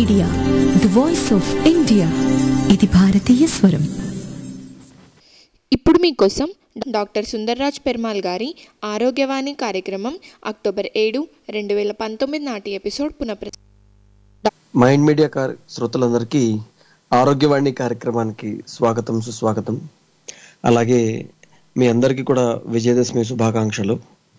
Media the voice of India ఇది భారతీయ స్వరం ఇప్పుడు మీకోసం డాక్టర్ సుందర్రాజ్ పెర్మాల్ గారి ఆరోగ్యవాణి కార్యక్రమం అక్టోబర్ ఏడు రెండు వేల పంతొమ్మిది నాటి ఎపిసోడ్ పునఃప్ర మైండ్ మీడియా కార్ శ్రోతలందరికీ ఆరోగ్యవాణి కార్యక్రమానికి స్వాగతం సుస్వాగతం అలాగే మీ అందరికీ కూడా విజయదశమి శుభాకాంక్షలు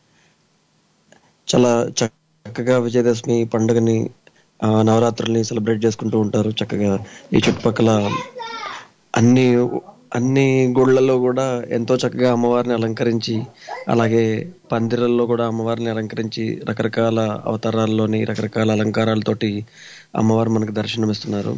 చాలా చక్కగా విజయదశమి పండుగని ఆ, నవరాత్రుల్ని సెలబ్రేట్ చేసుకుంటూ ఉంటారు చక్కగా ఈ చుట్టుపక్కల అన్ని అన్ని గుళ్ళల్లో కూడా ఎంతో చక్కగా అమ్మవారిని అలంకరించి అలాగే పందిరల్లో కూడా అమ్మవారిని అలంకరించి రకరకాల అవతారాల్లోని రకరకాల అలంకారాలతోటి అమ్మవారు మనకు దర్శనమిస్తున్నారు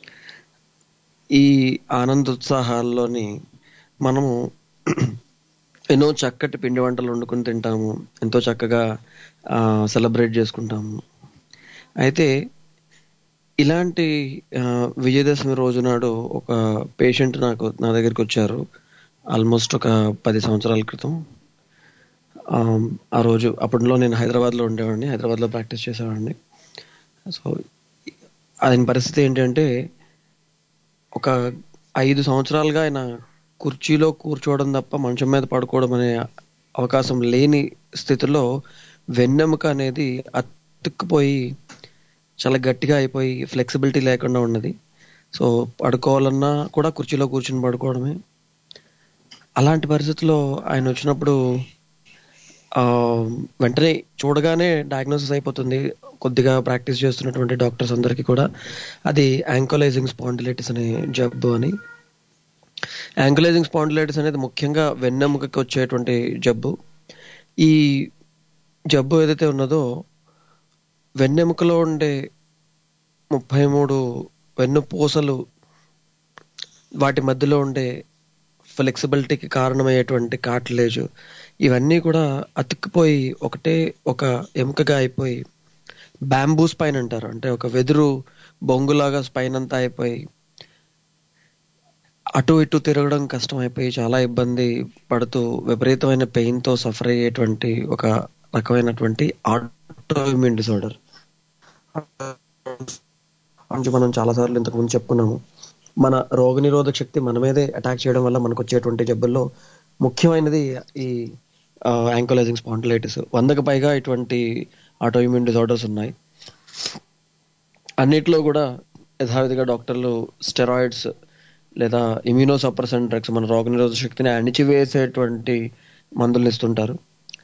ఈ ఆనందోత్సాహాల్లోని మనము ఎన్నో చక్కటి పిండి వంటలు వండుకొని తింటాము ఎంతో చక్కగా సెలబ్రేట్ చేసుకుంటాము అయితే ఇలాంటి ఆ, విజయదశమి రోజు నాడు ఒక పేషెంట్ నాకు నా దగ్గరికి వచ్చారు ఆల్మోస్ట్ ఒక పది సంవత్సరాల క్రితం ఆ, ఆ రోజు అప్పట్లో నేను హైదరాబాద్లో ఉండేవాడిని హైదరాబాద్లో ప్రాక్టీస్ చేసేవాడిని సో ఆయన పరిస్థితి ఏంటంటే ఒక ఐదు సంవత్సరాలుగా ఆయన కుర్చీలో కూర్చోవడం తప్ప మంచం మీద పడుకోవడం అనే అవకాశం లేని స్థితిలో వెన్నెముక అనేది అతుక్కుపోయి చాలా గట్టిగా అయిపోయి ఫ్లెక్సిబిలిటీ లేకుండా ఉన్నది సో పడుకోవాలన్నా కూడా కుర్చీలో కూర్చుని పడుకోవడమే అలాంటి పరిస్థితుల్లో ఆయన వచ్చినప్పుడు ఆ, వెంటనే చూడగానే డయాగ్నోసిస్ అయిపోతుంది కొద్దిగా ప్రాక్టీస్ చేస్తున్నటువంటి డాక్టర్స్ అందరికీ కూడా అది యాంకోలైజింగ్ స్పాండిలైటిస్ అనే జబ్బు అని యాంకులైజింగ్ స్పాండిలైటిస్ అనేది ముఖ్యంగా వెన్నెముకకి వచ్చేటువంటి జబ్బు ఈ జబ్బు ఏదైతే ఉన్నదో వెన్నెముకలో ఉండే ముప్పై మూడు వెన్నుపూసలు వాటి మధ్యలో ఉండే ఫ్లెక్సిబిలిటీకి కారణమయ్యేటువంటి కార్టిలేజ్ ఇవన్నీ కూడా అతుక్కుపోయి ఒకటే ఒక ఎముకగా అయిపోయి బ్యాంబూ స్పైన్ అంటారు అంటే ఒక వెదురు బొంగులాగా స్పైన్ అంతా అయిపోయి అటు ఇటు తిరగడం కష్టం అయిపోయి చాలా ఇబ్బంది పడుతూ విపరీతమైన పెయిన్ తో సఫర్ అయ్యేటువంటి ఒక రకమైనటువంటి ఆటోఇమ్యూన్ డిసార్డర్ అంటే మనం చాలా సార్లు ఇంతకు ముందు చెప్పుకున్నాము మన రోగనిరోధక శక్తి మన మీదే అటాక్ చేయడం వల్ల మనకు వచ్చేటువంటి జబ్బుల్లో ముఖ్యమైనది ఈ యాంకోలైజింగ్ స్పాండిలైటిస్ వందకు పైగా ఇటువంటి ఆటోఇమ్యూన్ డిసార్డర్స్ ఉన్నాయి అన్నిట్లో కూడా యథావిధిగా డాక్టర్లు స్టెరాయిడ్స్ లేదా ఇమ్యూనో సప్రెసెంట్ డ్రగ్స్ మన రోగనిరోధక శక్తిని అణిచివేసేటువంటి మందులు ఇస్తుంటారు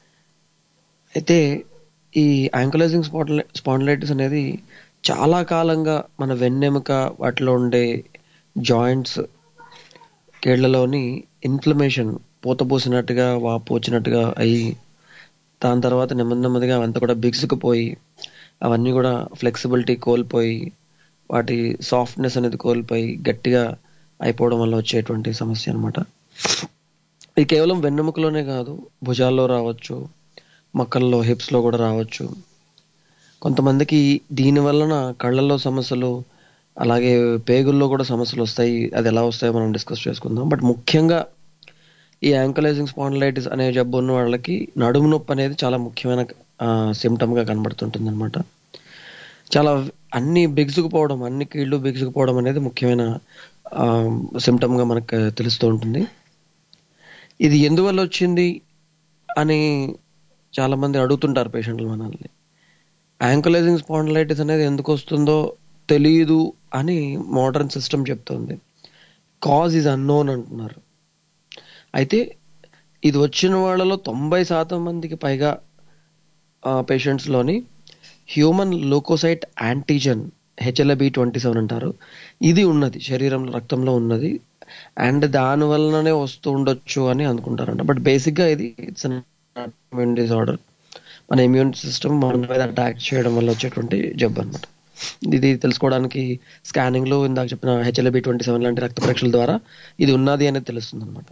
అయితే ఈ యాంకులైజింగ్ స్పాండిలైటిస్ అనేది చాలా కాలంగా మన వెన్నెముక వాటిలో ఉండే జాయింట్స్ కీళ్లలోని ఇన్ఫ్లమేషన్ పూతపోసినట్టుగా వాపు వచ్చినట్టుగా అయ్యి దాని తర్వాత నెమ్మది నెమ్మదిగా అవంతా కూడా బిగుసుకుపోయి అవన్నీ కూడా ఫ్లెక్సిబిలిటీ కోల్పోయి వాటి సాఫ్ట్నెస్ అనేది కోల్పోయి గట్టిగా అయిపోవడం వల్ల వచ్చేటువంటి సమస్య అన్నమాట ఇది కేవలం వెన్నెముకలోనే కాదు భుజాల్లో రావచ్చు మక్కల్లో హిప్స్ లో కూడా రావచ్చు కొంతమందికి దీని వలన కళ్ళల్లో సమస్యలు అలాగే పేగుల్లో కూడా సమస్యలు వస్తాయి అది ఎలా వస్తాయో మనం డిస్కస్ చేసుకుందాం బట్ ముఖ్యంగా ఈ యాంకలైజింగ్ స్పాండిలైటిస్ అనే జబ్బు ఉన్న వాళ్ళకి నడుము నొప్పి అనేది చాలా ముఖ్యమైన సిమ్టమ్ గా కనబడుతుంటుంది అనమాట చాలా అన్ని బిగుసుకుపోవడం అన్ని కీళ్ళు బిగుసుకుపోవడం అనేది ముఖ్యమైన సిమ్టమ్ గా మనకు తెలుస్తూ ఉంటుంది ఇది ఎందువల్ల వచ్చింది అని చాలా మంది అడుగుతుంటారు పేషెంట్లు మనల్ని యాంకులైజింగ్ స్పాండిలైటిస్ అనేది ఎందుకు వస్తుందో తెలియదు అని మోడర్న్ సిస్టమ్ చెప్తుంది కాజ్ ఈజ్ అన్నోన్ అంటున్నారు అయితే ఇది వచ్చిన వాళ్ళలో తొంభై శాతం మందికి పైగా పేషెంట్స్ లోని human leukocyte antigen HLB twenty seven అంటారు ఇది ఉన్నది శరీరంలో రక్తంలో ఉన్నది అండ్ దాని వలననే వస్తూ ఉండొచ్చు అని అనుకుంటారంట బట్ బేసిక్ గా ఇది ఇట్స్ ఇమ్యూన్ డిసార్డర్ మన ఇమ్యూన్ సిస్టమ్ మన మీద అటాక్ చేయడం వల్ల వచ్చేటువంటి జబ్బు అనమాట ఇది తెలుసుకోవడానికి స్కానింగ్ లో ఇందాక చెప్పిన హెచ్ఎల్బి ట్వంటీ సెవెన్ లాంటి రక్త పరీక్షల ద్వారా ఇది ఉన్నది అనేది తెలుస్తుంది అనమాట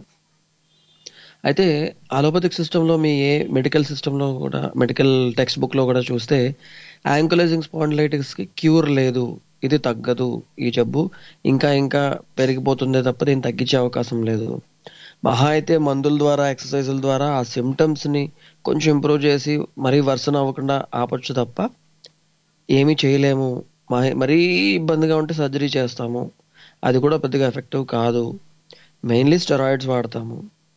అయితే అలోపతిక్ సిస్టంలో మీ ఏ మెడికల్ సిస్టంలో కూడా మెడికల్ టెక్స్ట్ బుక్ లో కూడా చూస్తే యాంకులైజింగ్ స్పాండిలైటిస్ కి క్యూర్ లేదు ఇది తగ్గదు ఈ జబ్బు ఇంకా ఇంకా పెరిగిపోతుందే తప్ప దీన్ని తగ్గించే అవకాశం లేదు మహా అయితే మందుల ద్వారా ఎక్సర్సైజుల ద్వారా ఆ సిమ్టమ్స్ ని కొంచెం ఇంప్రూవ్ చేసి మరీ వర్సన్ అవ్వకుండా ఆపొచ్చు తప్ప ఏమీ చేయలేము మా- మరీ ఇబ్బందిగా ఉంటే సర్జరీ చేస్తాము అది కూడా పెద్దగా ఎఫెక్టివ్ కాదు మెయిన్లీ స్టెరాయిడ్స్ వాడతాము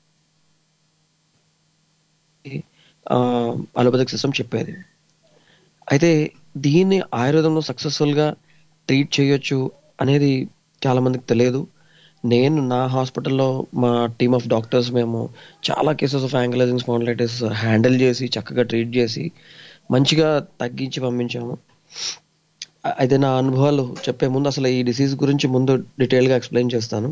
అలోపతిక్ సిస్టమ్ చెప్పేది అయితే దీన్ని ఆయుర్వేదంలో సక్సెస్ఫుల్ గా ట్రీట్ చేయొచ్చు అనేది చాలా మందికి తెలియదు నేను నా హాస్పిటల్లో మా టీమ్ ఆఫ్ డాక్టర్స్ మేము చాలా cases of ankylosing spondylitis handle చేసి చక్కగా ట్రీట్ చేసి మంచిగా తగ్గించి పంపించాము అ- అయితే నా అనుభవాలు చెప్పే ముందు అసలు ఈ డిసీజ్ గురించి ముందు డీటెయిల్ గా ఎక్స్ప్లెయిన్ చేస్తాను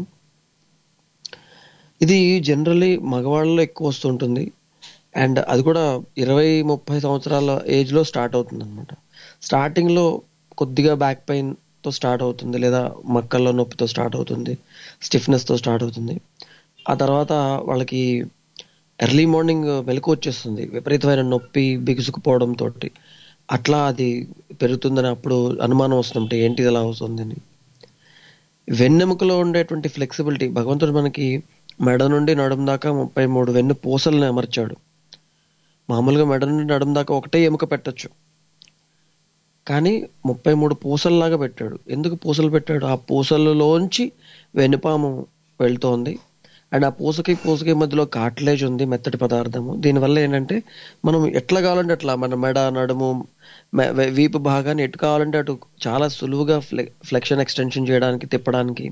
ఇది జనరల్లీ మగవాళ్ళలో ఎక్కువ వస్తుంటుంది అండ్ అది కూడా ఇరవై ముప్పై సంవత్సరాల ఏజ్ లో స్టార్ట్ అవుతుంది అనమాట స్టార్టింగ్ లో కొద్దిగా బ్యాక్ పెయిన్ తో స్టార్ట్ అవుతుంది లేదా మక్కల్లో నొప్పితో స్టార్ట్ అవుతుంది స్టిఫ్నెస్ తో స్టార్ట్ అవుతుంది ఆ తర్వాత వాళ్ళకి ఎర్లీ మార్నింగ్ మెలకు వచ్చేస్తుంది విపరీతమైన నొప్పి బిగుసుకుపోవడం తోటి అట్లా అది పెరుగుతుందని అప్పుడు అనుమానం వస్తుంటే ఏంటి ఇలా అవుతుందని వెన్నెముకలో ఉండేటువంటి ఫ్లెక్సిబిలిటీ భగవంతుడు మనకి మెడ నుండి నడుము దాకా ముప్పై మూడు వెన్ను పూసల్ని అమర్చాడు మామూలుగా మెడ నుండి నడుము దాకా ఒకటే ఎముక పెట్టొచ్చు కానీ ముప్పై మూడు పూసల్లాగా పెట్టాడు ఎందుకు పూసలు పెట్టాడు ఆ పూసలలోంచి వెనుపాము వెళ్తోంది అండ్ ఆ పూసకి పూసకి మధ్యలో కాట్లేజ్ ఉంది మెత్తటి పదార్థము దీనివల్ల ఏంటంటే మనం ఎట్లా కావాలంటే అట్లా మన మెడ నడుము మె- వే- వీపు భాగాన్ని ఎటు కావాలంటే అటు చాలా సులువుగా ఫ్లె ఫ్లెక్షన్ ఎక్స్టెన్షన్ చేయడానికి తిప్పడానికి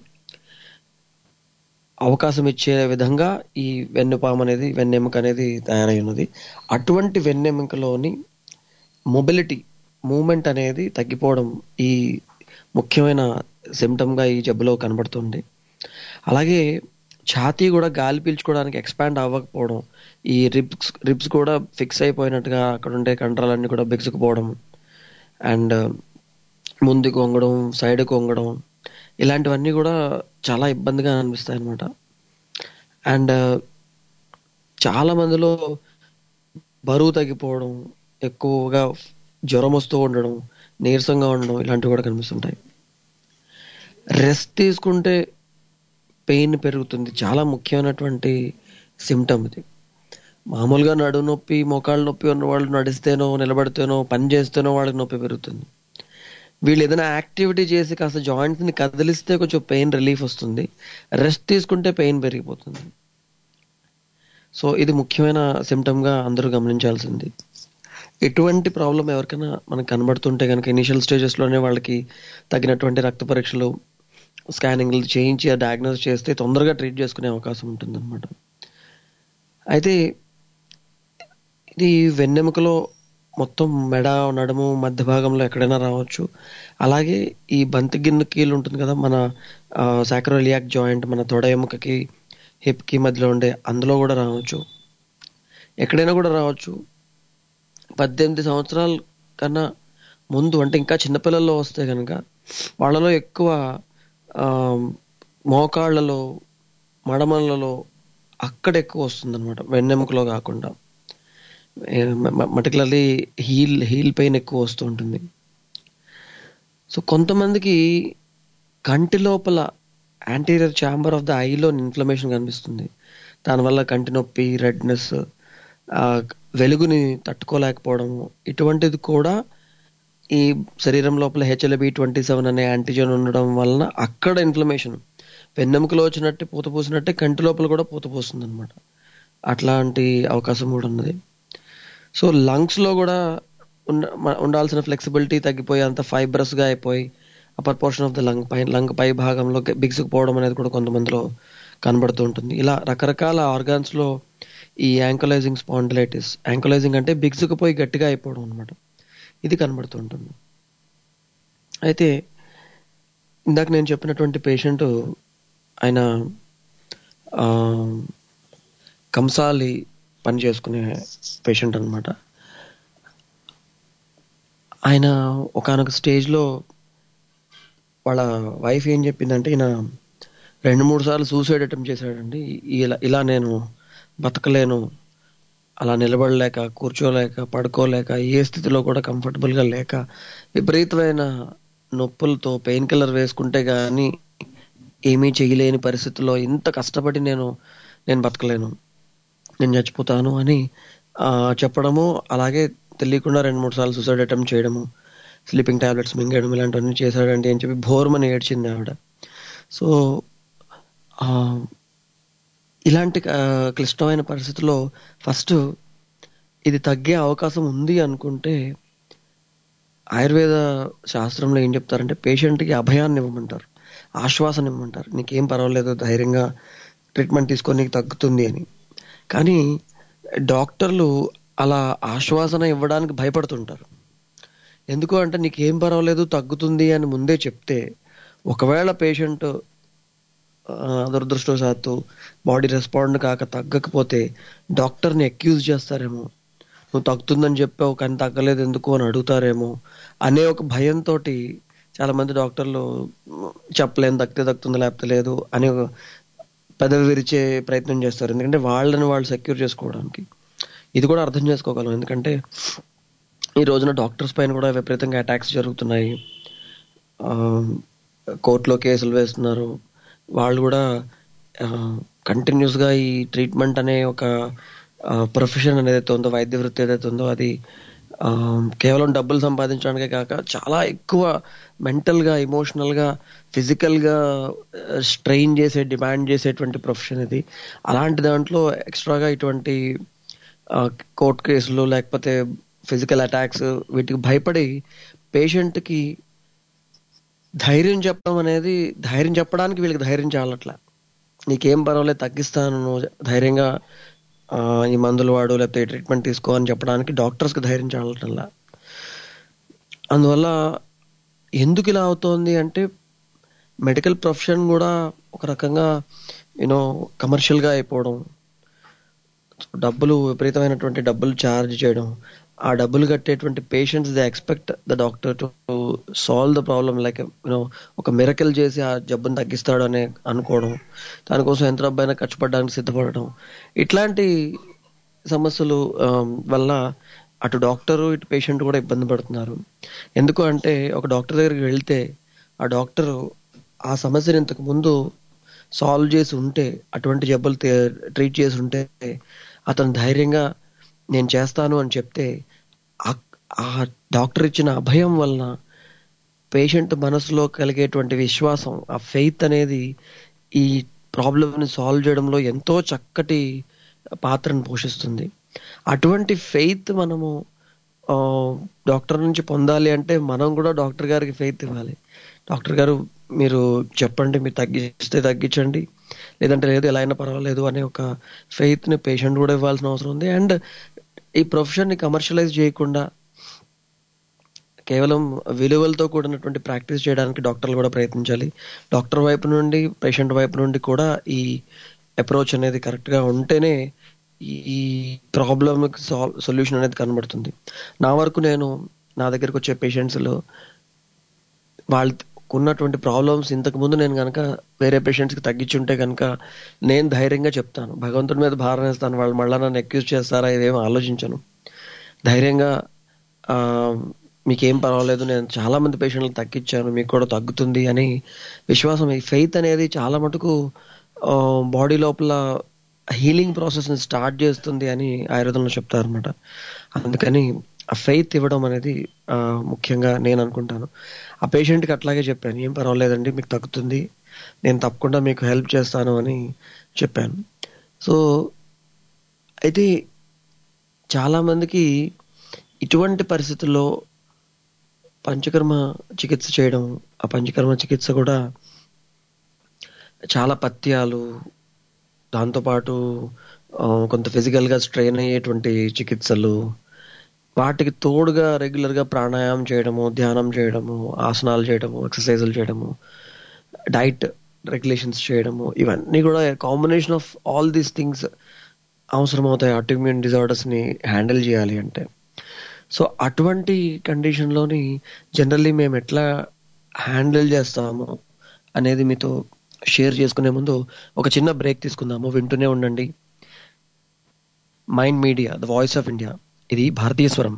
అవకాశం ఇచ్చే విధంగా ఈ వెన్నుపాము అనేది వెన్నెముక అనేది తయారై ఉన్నది అటువంటి వెన్నెముకలోని మొబిలిటీ మూమెంట్ అనేది తగ్గిపోవడం ఈ ముఖ్యమైన సిమ్టమ్ గా ఈ జబ్బులో కనబడుతుంది అలాగే ఛాతీ కూడా గాలి పీల్చుకోవడానికి ఎక్స్పాండ్ అవ్వకపోవడం ఈ రిబ్స్ రిబ్స్ కూడా ఫిక్స్ అయిపోయినట్టుగా అక్కడ ఉండే కండరాలన్నీ కూడా బిగుసుకుపోవడం అండ్ ముందుకు వంగడం సైడ్కి వంగడం ఇలాంటివన్నీ కూడా చాలా ఇబ్బందిగా అనిపిస్తాయి అనమాట అండ్ చాలా మందిలో బరువు తగ్గిపోవడం ఎక్కువగా జ్వరం వస్తూ ఉండడం నీరసంగా ఉండడం ఇలాంటివి కూడా కనిపిస్తుంటాయి రెస్ట్ తీసుకుంటే పెయిన్ పెరుగుతుంది చాలా ముఖ్యమైనటువంటి సిమ్టమ్ ఇది మామూలుగా నడు నొప్పి మోకాళ్ళ నొప్పి ఉన్న వాళ్ళు నడిస్తేనో నిలబడితేనో పని చేస్తేనో వాళ్ళకి నొప్పి పెరుగుతుంది వీళ్ళు ఏదైనా యాక్టివిటీ చేసి కాస్త జాయింట్స్ ని కదిలిస్తే కొంచెం పెయిన్ రిలీఫ్ వస్తుంది రెస్ట్ తీసుకుంటే పెయిన్ పెరిగిపోతుంది సో ఇది ముఖ్యమైన సిమ్టమ్ గా అందరూ గమనించాల్సింది ఎటువంటి ప్రాబ్లం ఎవరికైనా మనకు కనబడుతుంటే కనుక ఇనిషియల్ స్టేజెస్ లోనే వాళ్ళకి తగినటువంటి రక్త పరీక్షలు స్కానింగ్లు చేయించి ఆ డయాగ్నోస్ చేస్తే తొందరగా ట్రీట్ చేసుకునే అవకాశం ఉంటుంది అయితే ఇది వెన్నెముకలో మొత్తం మెడ నడుము మధ్య భాగంలో ఎక్కడైనా రావచ్చు అలాగే ఈ బంతి గిన్నె కీలు ఉంటుంది కదా మన సాక్రోలియాక్ జాయింట్ మన తొడ ఎముకకి హిప్ కి మధ్యలో ఉండే అందులో కూడా రావచ్చు ఎక్కడైనా కూడా రావచ్చు పద్దెనిమిది సంవత్సరాల కన్నా ముందు అంటే ఇంకా చిన్నపిల్లల్లో వస్తే కనుక వాళ్ళలో ఎక్కువ ఆ, మోకాళ్ళలో మడమలలో అక్కడ ఎక్కువ వస్తుంది అనమాట వెన్నెముకలో కాకుండా పర్టికులర్లీ హీల్ హీల్ పెయిన్ ఎక్కువ వస్తూ ఉంటుంది సో కొంతమందికి కంటి లోపల యాంటీరియర్ ఛాంబర్ ఆఫ్ ద ఐలో ఇన్ఫ్లమేషన్ కనిపిస్తుంది దానివల్ల కంటి నొప్పి రెడ్నెస్ వెలుగుని తట్టుకోలేకపోవడం ఇటువంటిది కూడా ఈ శరీరం లోపల హెచ్ఎల్బి ట్వంటీ సెవెన్ అనే యాంటీజన్ ఉండడం వలన అక్కడ ఇన్ఫ్లమేషన్ వెన్నెముకలో వచ్చినట్టే పూత పూసినట్టే కంటి లోపల కూడా పూత పూస్తుంది అనమాట అట్లాంటి అవకాశం కూడా ఉన్నది సో లంగ్స్ లో కూడా ఉండ- మ- ఉండాల్సిన ఫ్లెక్సిబిలిటీ తగ్గిపోయి అంత ఫైబ్రస్ గా అయిపోయి upper portion of the lung పై లంగ్ పై భాగంలో గ- బిగుసుకుపోవడం అనేది కూడా కొంతమందిలో కనబడుతూ ఉంటుంది ఇలా రకరకాల ఆర్గాన్స్ లో ఈ యాంకలైజింగ్ స్పాండిలైటిస్ యాంకలైజింగ్ అంటే బిగుసుకుపోయి గట్టిగా అయిపోవడం అనమాట ఇది కనబడుతూ ఉంటుంది అయితే ఇందాక నేను చెప్పినటువంటి పేషెంట్ ఆయన ఆ, కంసాలి పని చేసుకునే పేషెంట్ అన్నమాట ఆయన ఒకనొక స్టేజ్ లో వాళ్ళ వైఫ్ ఏం చెప్పిందంటే ఈయన రెండు మూడు సార్లు సూసైడ్ అటెంప్ట్ చేశాడండి ఇలా ఇలా నేను బతకలేను అలా నిలబడలేక కూర్చోలేక పడుకోలేక ఏ స్థితిలో కూడా కంఫర్టబుల్ గా లేక విపరీతమైన నొప్పులతో పెయిన్ కిల్లర్ వేసుకుంటే గాని ఏమీ చేయలేని పరిస్థితుల్లో ఇంత కష్టపడి నేను నేను బతకలేను నేను చచ్చిపోతాను అని ఆ, చెప్పడము అలాగే తెలియకుండా రెండు మూడు సార్లు సూసైడ్ అటెంప్ట్ చేయడము స్లీపింగ్ టాబ్లెట్స్ మింగేయడం ఇలాంటివన్నీ చేశాడండి అని చెప్పి భోర్మని ఏడ్చింది ఆవిడ సో ఆ, ఇలాంటి ఆ, క్లిష్టమైన పరిస్థితుల్లో ఫస్ట్ ఇది తగ్గే అవకాశం ఉంది అనుకుంటే ఆయుర్వేద శాస్త్రంలో ఏం చెప్తారంటే పేషెంట్కి అభయాన్ని ఇవ్వమంటారు ఆశ్వాసన ఇవ్వమంటారు నీకేం పర్వాలేదు ధైర్యంగా ట్రీట్మెంట్ తీసుకొని నీకు తగ్గుతుంది అని కానీ డాక్టర్లు అలా ఆశ్వాసన ఇవ్వడానికి భయపడుతుంటారు ఎందుకు అంటే నీకేం పర్వాలేదు తగ్గుతుంది అని ముందే చెప్తే ఒకవేళ పేషెంట్ దురదృష్టవశాత్తు బాడీ రెస్పాండ్ కాక తగ్గకపోతే డాక్టర్ని అక్యూజ్ చేస్తారేమో నువ్వు తగ్గుతుందని చెప్పావు కానీ తగ్గలేదు ఎందుకు అని అడుగుతారేమో అనే ఒక భయంతో చాలా మంది డాక్టర్లు చెప్పలేం తగ్గితే తగ్గుతుంది లేకపోతే లేదు అని ఒక పెదవి విరిచే ప్రయత్నం చేస్తారు ఎందుకంటే వాళ్ళని వాళ్ళు సెక్యూర్ చేసుకోవడానికి ఇది కూడా అర్థం చేసుకోగలం ఎందుకంటే ఈ రోజున డాక్టర్స్ పైన కూడా విపరీతంగా అటాక్స్ జరుగుతున్నాయి ఆ, కోర్టులో కేసులు వేస్తున్నారు వాళ్ళు కూడా కంటిన్యూస్ గా ఈ ట్రీట్మెంట్ అనే ఒక ప్రొఫెషన్ అనేది ఉందో వైద్య వృత్తి ఏదైతే ఉందో అది ఆ, కేవలం డబ్బులు సంపాదించడానికే కాక చాలా ఎక్కువ మెంటల్ గా ఎమోషనల్ గా ఫిజికల్ గా స్ట్రెయిన్ చేసే డిమాండ్ చేసేటువంటి ప్రొఫెషన్ ఇది అలాంటి దాంట్లో ఎక్స్ట్రాగా ఇటువంటి కోర్టు కేసులు లేకపోతే ఫిజికల్ అటాక్స్ వీటికి భయపడి పేషెంట్ కి ధైర్యం చెప్పడం అనేది ధైర్యం చెప్పడానికి వీళ్ళకి ధైర్యం చాలట్లా నీకేం పర్వాలేదు తగ్గిస్తాను నువ్వు ధైర్యంగా ఆ, ఈ మందులు వాడు లేకపోతే ట్రీట్మెంట్ తీసుకో అని చెప్పడానికి డాక్టర్స్ కి ధైర్యం చాలటంలా అందువల్ల ఎందుకు ఇలా అవుతోంది అంటే మెడికల్ ప్రొఫెషన్ కూడా ఒక రకంగా యూనో కమర్షియల్ గా అయిపోవడం డబ్బులు విపరీతమైనటువంటి డబ్బులు ఛార్జ్ చేయడం ఆ డబ్బులు కట్టేటువంటి patients they expect the doctor to solve the problem like you know ఒక మిరకల్ చేసి ఆ జబ్బును తగ్గిస్తాడు అనే అనుకోవడం దానికోసం ఎంత డబ్బైనా ఖర్చు పడడానికి సిద్ధపడడం ఇట్లాంటి సమస్యలు ఆ, వల్ల అటు డాక్టర్ ఇటు పేషెంట్ కూడా ఇబ్బంది పడుతున్నారు ఎందుకు అంటే ఒక డాక్టర్ దగ్గరికి వెళ్తే ఆ డాక్టర్ ఆ సమస్యను ఇంతకు ముందు సాల్వ్ చేసి ఉంటే అటువంటి జబ్బులు ట్రీట్ చేసి ఉంటే అతను ధైర్యంగా నేను చేస్తాను అని చెప్తే ఆ- ఆ డాక్టర్ ఇచ్చిన అభయం వలన పేషెంట్ మనసులో కలిగేటువంటి విశ్వాసం ఆ ఫెయిత్ అనేది ఈ ప్రాబ్లమ్ ని సాల్వ్ చేయడంలో ఎంతో చక్కటి పాత్రను పోషిస్తుంది అటువంటి ఫెయిత్ మనము ఆ, డాక్టర్ నుంచి పొందాలి అంటే మనం కూడా డాక్టర్ గారికి ఫెయిత్ ఇవ్వాలి డాక్టర్ గారు మీరు చెప్పండి మీరు తగ్గిస్తే తగ్గించండి లేదంటే లేదు ఎలా అయినా పర్వాలేదు అనే ఒక ఫెయిత్ ని పేషెంట్ కూడా ఇవ్వాల్సిన అవసరం ఉంది అండ్ ఈ ప్రొఫెషన్ ని కమర్షియలైజ్ చేయకుండా కేవలం విలువలతో కూడినటువంటి ప్రాక్టీస్ చేయడానికి డాక్టర్లు కూడా ప్రయత్నించాలి డాక్టర్ వైపు నుండి పేషెంట్ వైపు నుండి కూడా ఈ అప్రోచ్ అనేది కరెక్ట్ గా ఉంటేనే ఈ ప్రాబ్లమ్ సొల్యూషన్ అనేది కనబడుతుంది నా వరకు నేను నా దగ్గరకు వచ్చే పేషెంట్స్ లో వాళ్ళకు ఉన్నటువంటి ప్రాబ్లమ్స్ ఇంతకు ముందు నేను కనుక వేరే పేషెంట్స్ కి తగ్గించుంటే కనుక నేను ధైర్యంగా చెప్తాను భగవంతుడి మీద భారం వేస్తాను వాళ్ళు మళ్ళీ నన్ను అక్యూజ్ చేస్తారా ఇదేమో ఆలోచించను ధైర్యంగా ఆ, మీకేం పర్వాలేదు నేను చాలా మంది పేషెంట్లు తగ్గించాను మీకు కూడా తగ్గుతుంది అని విశ్వాసం ఈ ఫెయిత్ అనేది చాలా మటుకు బాడీ లోపల హీలింగ్ ప్రాసెస్ ని స్టార్ట్ చేస్తుంది అని ఆయుర్వేదంలో చెప్తారు అనమాట అందుకని ఆ ఫెయిత్ ఇవ్వడం అనేది ఆ, ముఖ్యంగా నేను అనుకుంటాను ఆ పేషెంట్ కి అట్లాగే చెప్పాను ఏం పర్వాలేదండి మీకు తగ్గుతుంది నేను తప్పకుండా మీకు హెల్ప్ చేస్తాను అని చెప్పాను సో అయితే చాలా మందికి ఇటువంటి పరిస్థితుల్లో పంచకర్మ చికిత్స చేయడం ఆ పంచకర్మ చికిత్స కూడా చాలా పథ్యాలు దాంతోపాటు ఆ, కొంత ఫిజికల్ గా స్ట్రెయిన్ అయ్యేటువంటి చికిత్సలు వాటికి తోడుగా రెగ్యులర్ గా ప్రాణాయామం చేయడము ధ్యానం చేయడము ఆసనాలు చేయడము ఎక్సర్సైజులు చేయడము డైట్ రెగ్యులేషన్స్ చేయడము ఇవన్నీ కూడా combination of all these things అవసరం అవుతాయి ఆటోఇమ్యూన్ డిజార్డర్స్ ని హ్యాండిల్ చేయాలి అంటే సో అటువంటి కండిషన్ లోని జనరల్లీ మేము ఎట్లా హ్యాండిల్ చేస్తాము అనేది మీతో షేర్ చేసుకునే ముందు ఒక చిన్న బ్రేక్ తీసుకుందాము వింటూనే ఉండండి mind media the voice of India ఇది భారతీయ స్వరం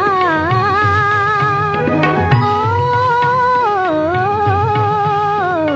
ఆ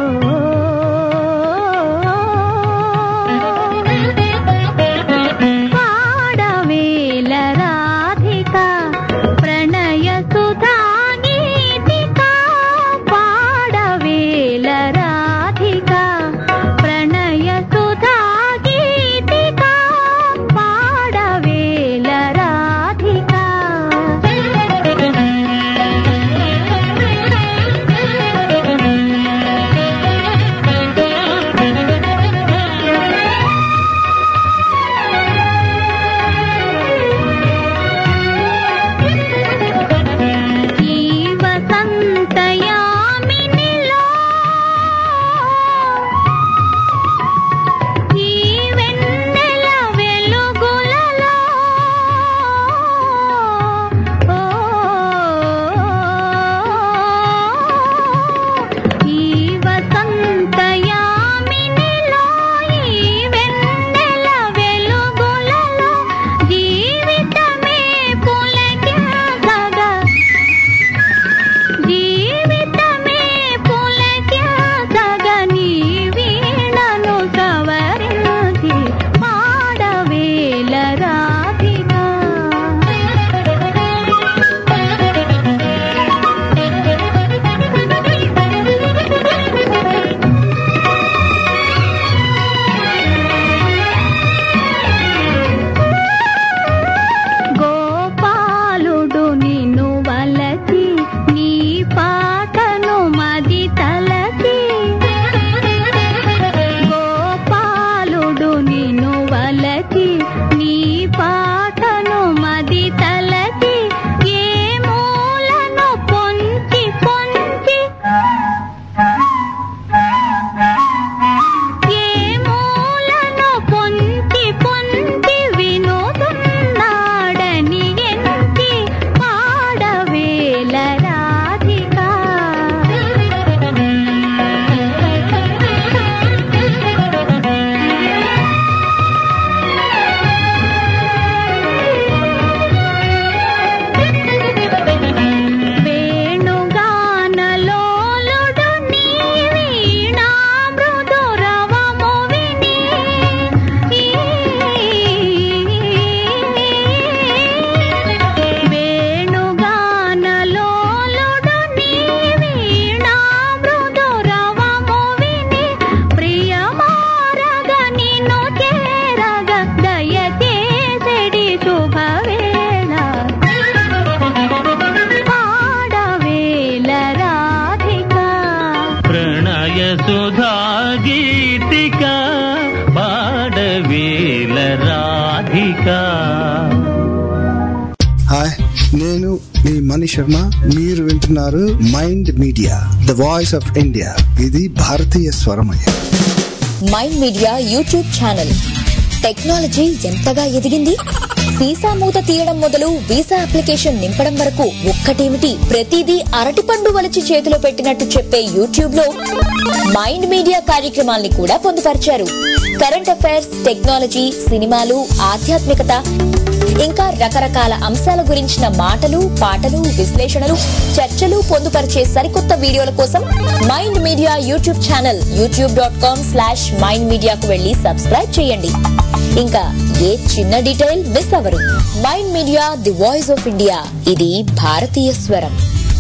మణి శర్మ మీరు వింటున్నారు mind media the voice of India ఇది భారతీయ స్వరమయ mind media YouTube channel technology ఎంతగా ఎదిగింది వీసా మూత తీయడం మొదలు వీసా అప్లికేషన్ నింపడం వరకు ఒక్కటేమిటి ప్రతిదీ అరటిపండు వలచి చేతిలో పెట్టినట్టు చెప్పే యూట్యూబ్ లో మైండ్ మీడియా కార్యక్రమాల్ని కూడా పొందుపరిచారు కరెంట్ అఫైర్స్ టెక్నాలజీ సినిమాలు ఆధ్యాత్మికత ఇంకా రకరకాల అంశాల గురించిన మాటలు పాటలు విశ్లేషణలు చర్చలు పొందుపరిచే సరికొత్త వీడియోల కోసం mind media YouTube channel YouTube dot com slash mind మీడియాకు వెళ్లి సబ్స్క్రైబ్ చేయండి ఇంకా ఏ చిన్న డీటెయిల్ మిస్ అవరు mind media the voice of India ఇది భారతీయ స్వరం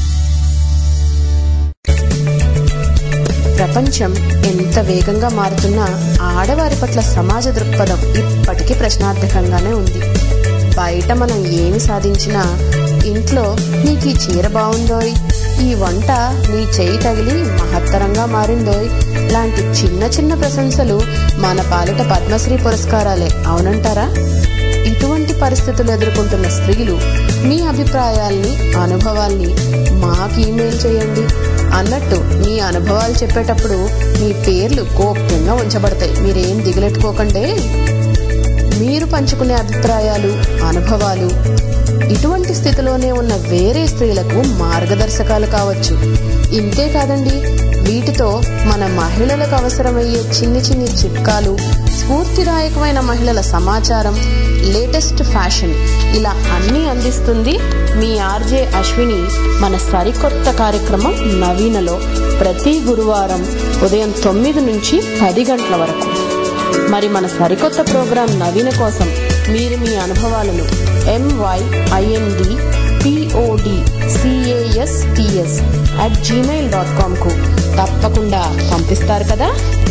ప్రపంచం ఎంత వేగంగా మారుతున్నా ఆడవారి పట్ల సమాజ దృక్పథం ఇప్పటికీ ప్రశ్నార్థకంగానే ఉంది బయట మనం ఏమి సాధించినా ఇంట్లో నీకు ఈ చీర బాగుందోయ్ ఈ వంట నీ చేయి తగిలి మహత్తరంగా మారిందోయ్ లాంటి చిన్న చిన్న ప్రశంసలు మన పాలిట పద్మశ్రీ పురస్కారాలే అవునంటారా ఇటువంటి పరిస్థితులు ఎదుర్కొంటున్న స్త్రీలు మీ అభిప్రాయాల్ని అనుభవాల్ని మాకు ఇమెయిల్ చేయండి అన్నట్టు మీ అనుభవాలు చెప్పేటప్పుడు మీ పేర్లు గోప్యంగా ఉంచబడతాయి మీరేం దిగులెట్టుకోకండి మీరు పంచుకునే అభిప్రాయాలు అనుభవాలు ఇటువంటి స్థితిలోనే ఉన్న వేరే స్త్రీలకు మార్గదర్శకాలు కావచ్చు ఇంతే కాదండి వీటితో మన మహిళలకు అవసరమయ్యే చిన్ని చిన్ని చిట్కాలు స్ఫూర్తిదాయకమైన మహిళల సమాచారం లేటెస్ట్ ఫ్యాషన్ ఇలా అన్నీ అందిస్తుంది మీ ఆర్జే అశ్విని మన సరికొత్త కార్యక్రమం నవీనలో ప్రతి గురువారం ఉదయం తొమ్మిది నుంచి పది గంటల వరకు మరి మన సరికొత్త ప్రోగ్రాం నవీన కోసం మీరు మీ అనుభవాలను M Y I N D P O D C A S T S at Gmail dot కామ్కు తప్పకుండా పంపిస్తారు కదా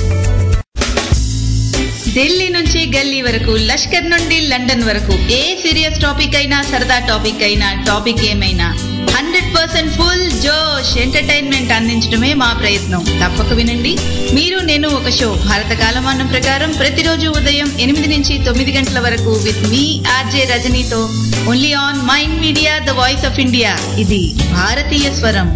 ఢిల్లీ నుంచి గల్లీ వరకు లష్కర్ నుండి లండన్ వరకు ఏ సీరియస్ టాపిక్ అయినా సరదా టాపిక్ అయినా టాపిక్ ఏమైనా హండ్రెడ్ పర్సెంట్ ఫుల్ జోష్ ఎంటర్టైన్మెంట్ అందించడమే మా ప్రయత్నం తప్పక వినండి మీరు నేను ఒక షో భారత కాలమానం ప్రకారం ప్రతిరోజు ఉదయం ఎనిమిది నుంచి తొమ్మిది గంటల వరకు విత్ మీ ఆర్జే రజనీతో only on mind media the voice of India ఇది భారతీయ స్వరం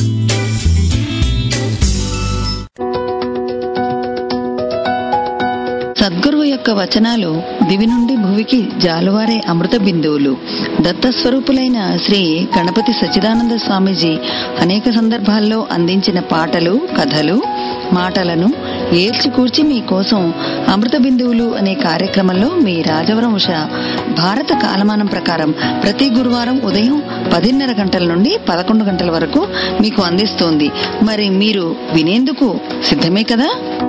సద్గురువు యొక్క వచనాలు దివి నుండి భువికి జాలువారే అమృత బిందువులు దత్తస్వరూపులైన శ్రీ గణపతి సచ్చిదానంద స్వామీజీ అనేక సందర్భాల్లో అందించిన పాటలు కథలు మాటలను ఏల్చికూర్చి మీకోసం అమృత బిందువులు అనే కార్యక్రమంలో మీ రాజవరం ఉష భారత కాలమానం ప్రకారం ప్రతి గురువారం ఉదయం పదిన్నర గంటల నుండి పదకొండు గంటల వరకు మీకు అందిస్తోంది మరి మీరు వినేందుకు సిద్ధమే కదా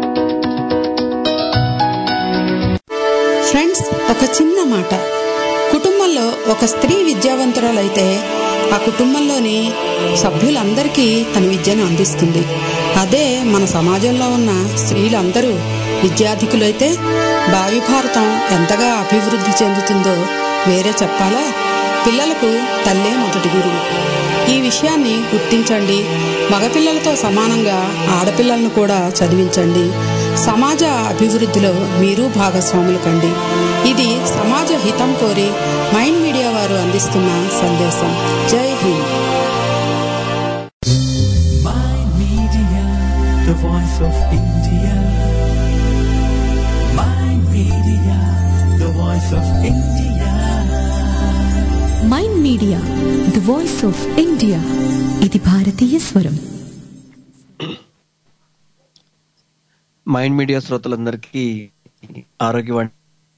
ఫ్రెండ్స్ ఒక చిన్న మాట కుటుంబంలో ఒక స్త్రీ విద్యావంతురాలైతే ఆ కుటుంబంలోని సభ్యులందరికీ తన విద్యను అందిస్తుంది అదే మన సమాజంలో ఉన్న స్త్రీలందరూ విద్యాధికులైతే భావి భారతం ఎంతగా అభివృద్ధి చెందుతుందో వేరే చెప్పాలా పిల్లలకు తల్లే మొదటి గురువు ఈ విషయాన్ని గుర్తించండి మగపిల్లలతో సమానంగా ఆడపిల్లలను కూడా చదివించండి సమాజ అభివృద్ధిలో మీరు భాగస్వాములు కండి ఇది సమాజ హితం కోరి మైండ్ మీడియా వారు అందిస్తున్న సందేశం జై హింద్ the voice of India. Mind Media, the voice of India. Mind media the voice of India ఇది భారతీయ స్వరం మైండ్ మీడియా శ్రోతలందరికీ ఆరోగ్యవాణి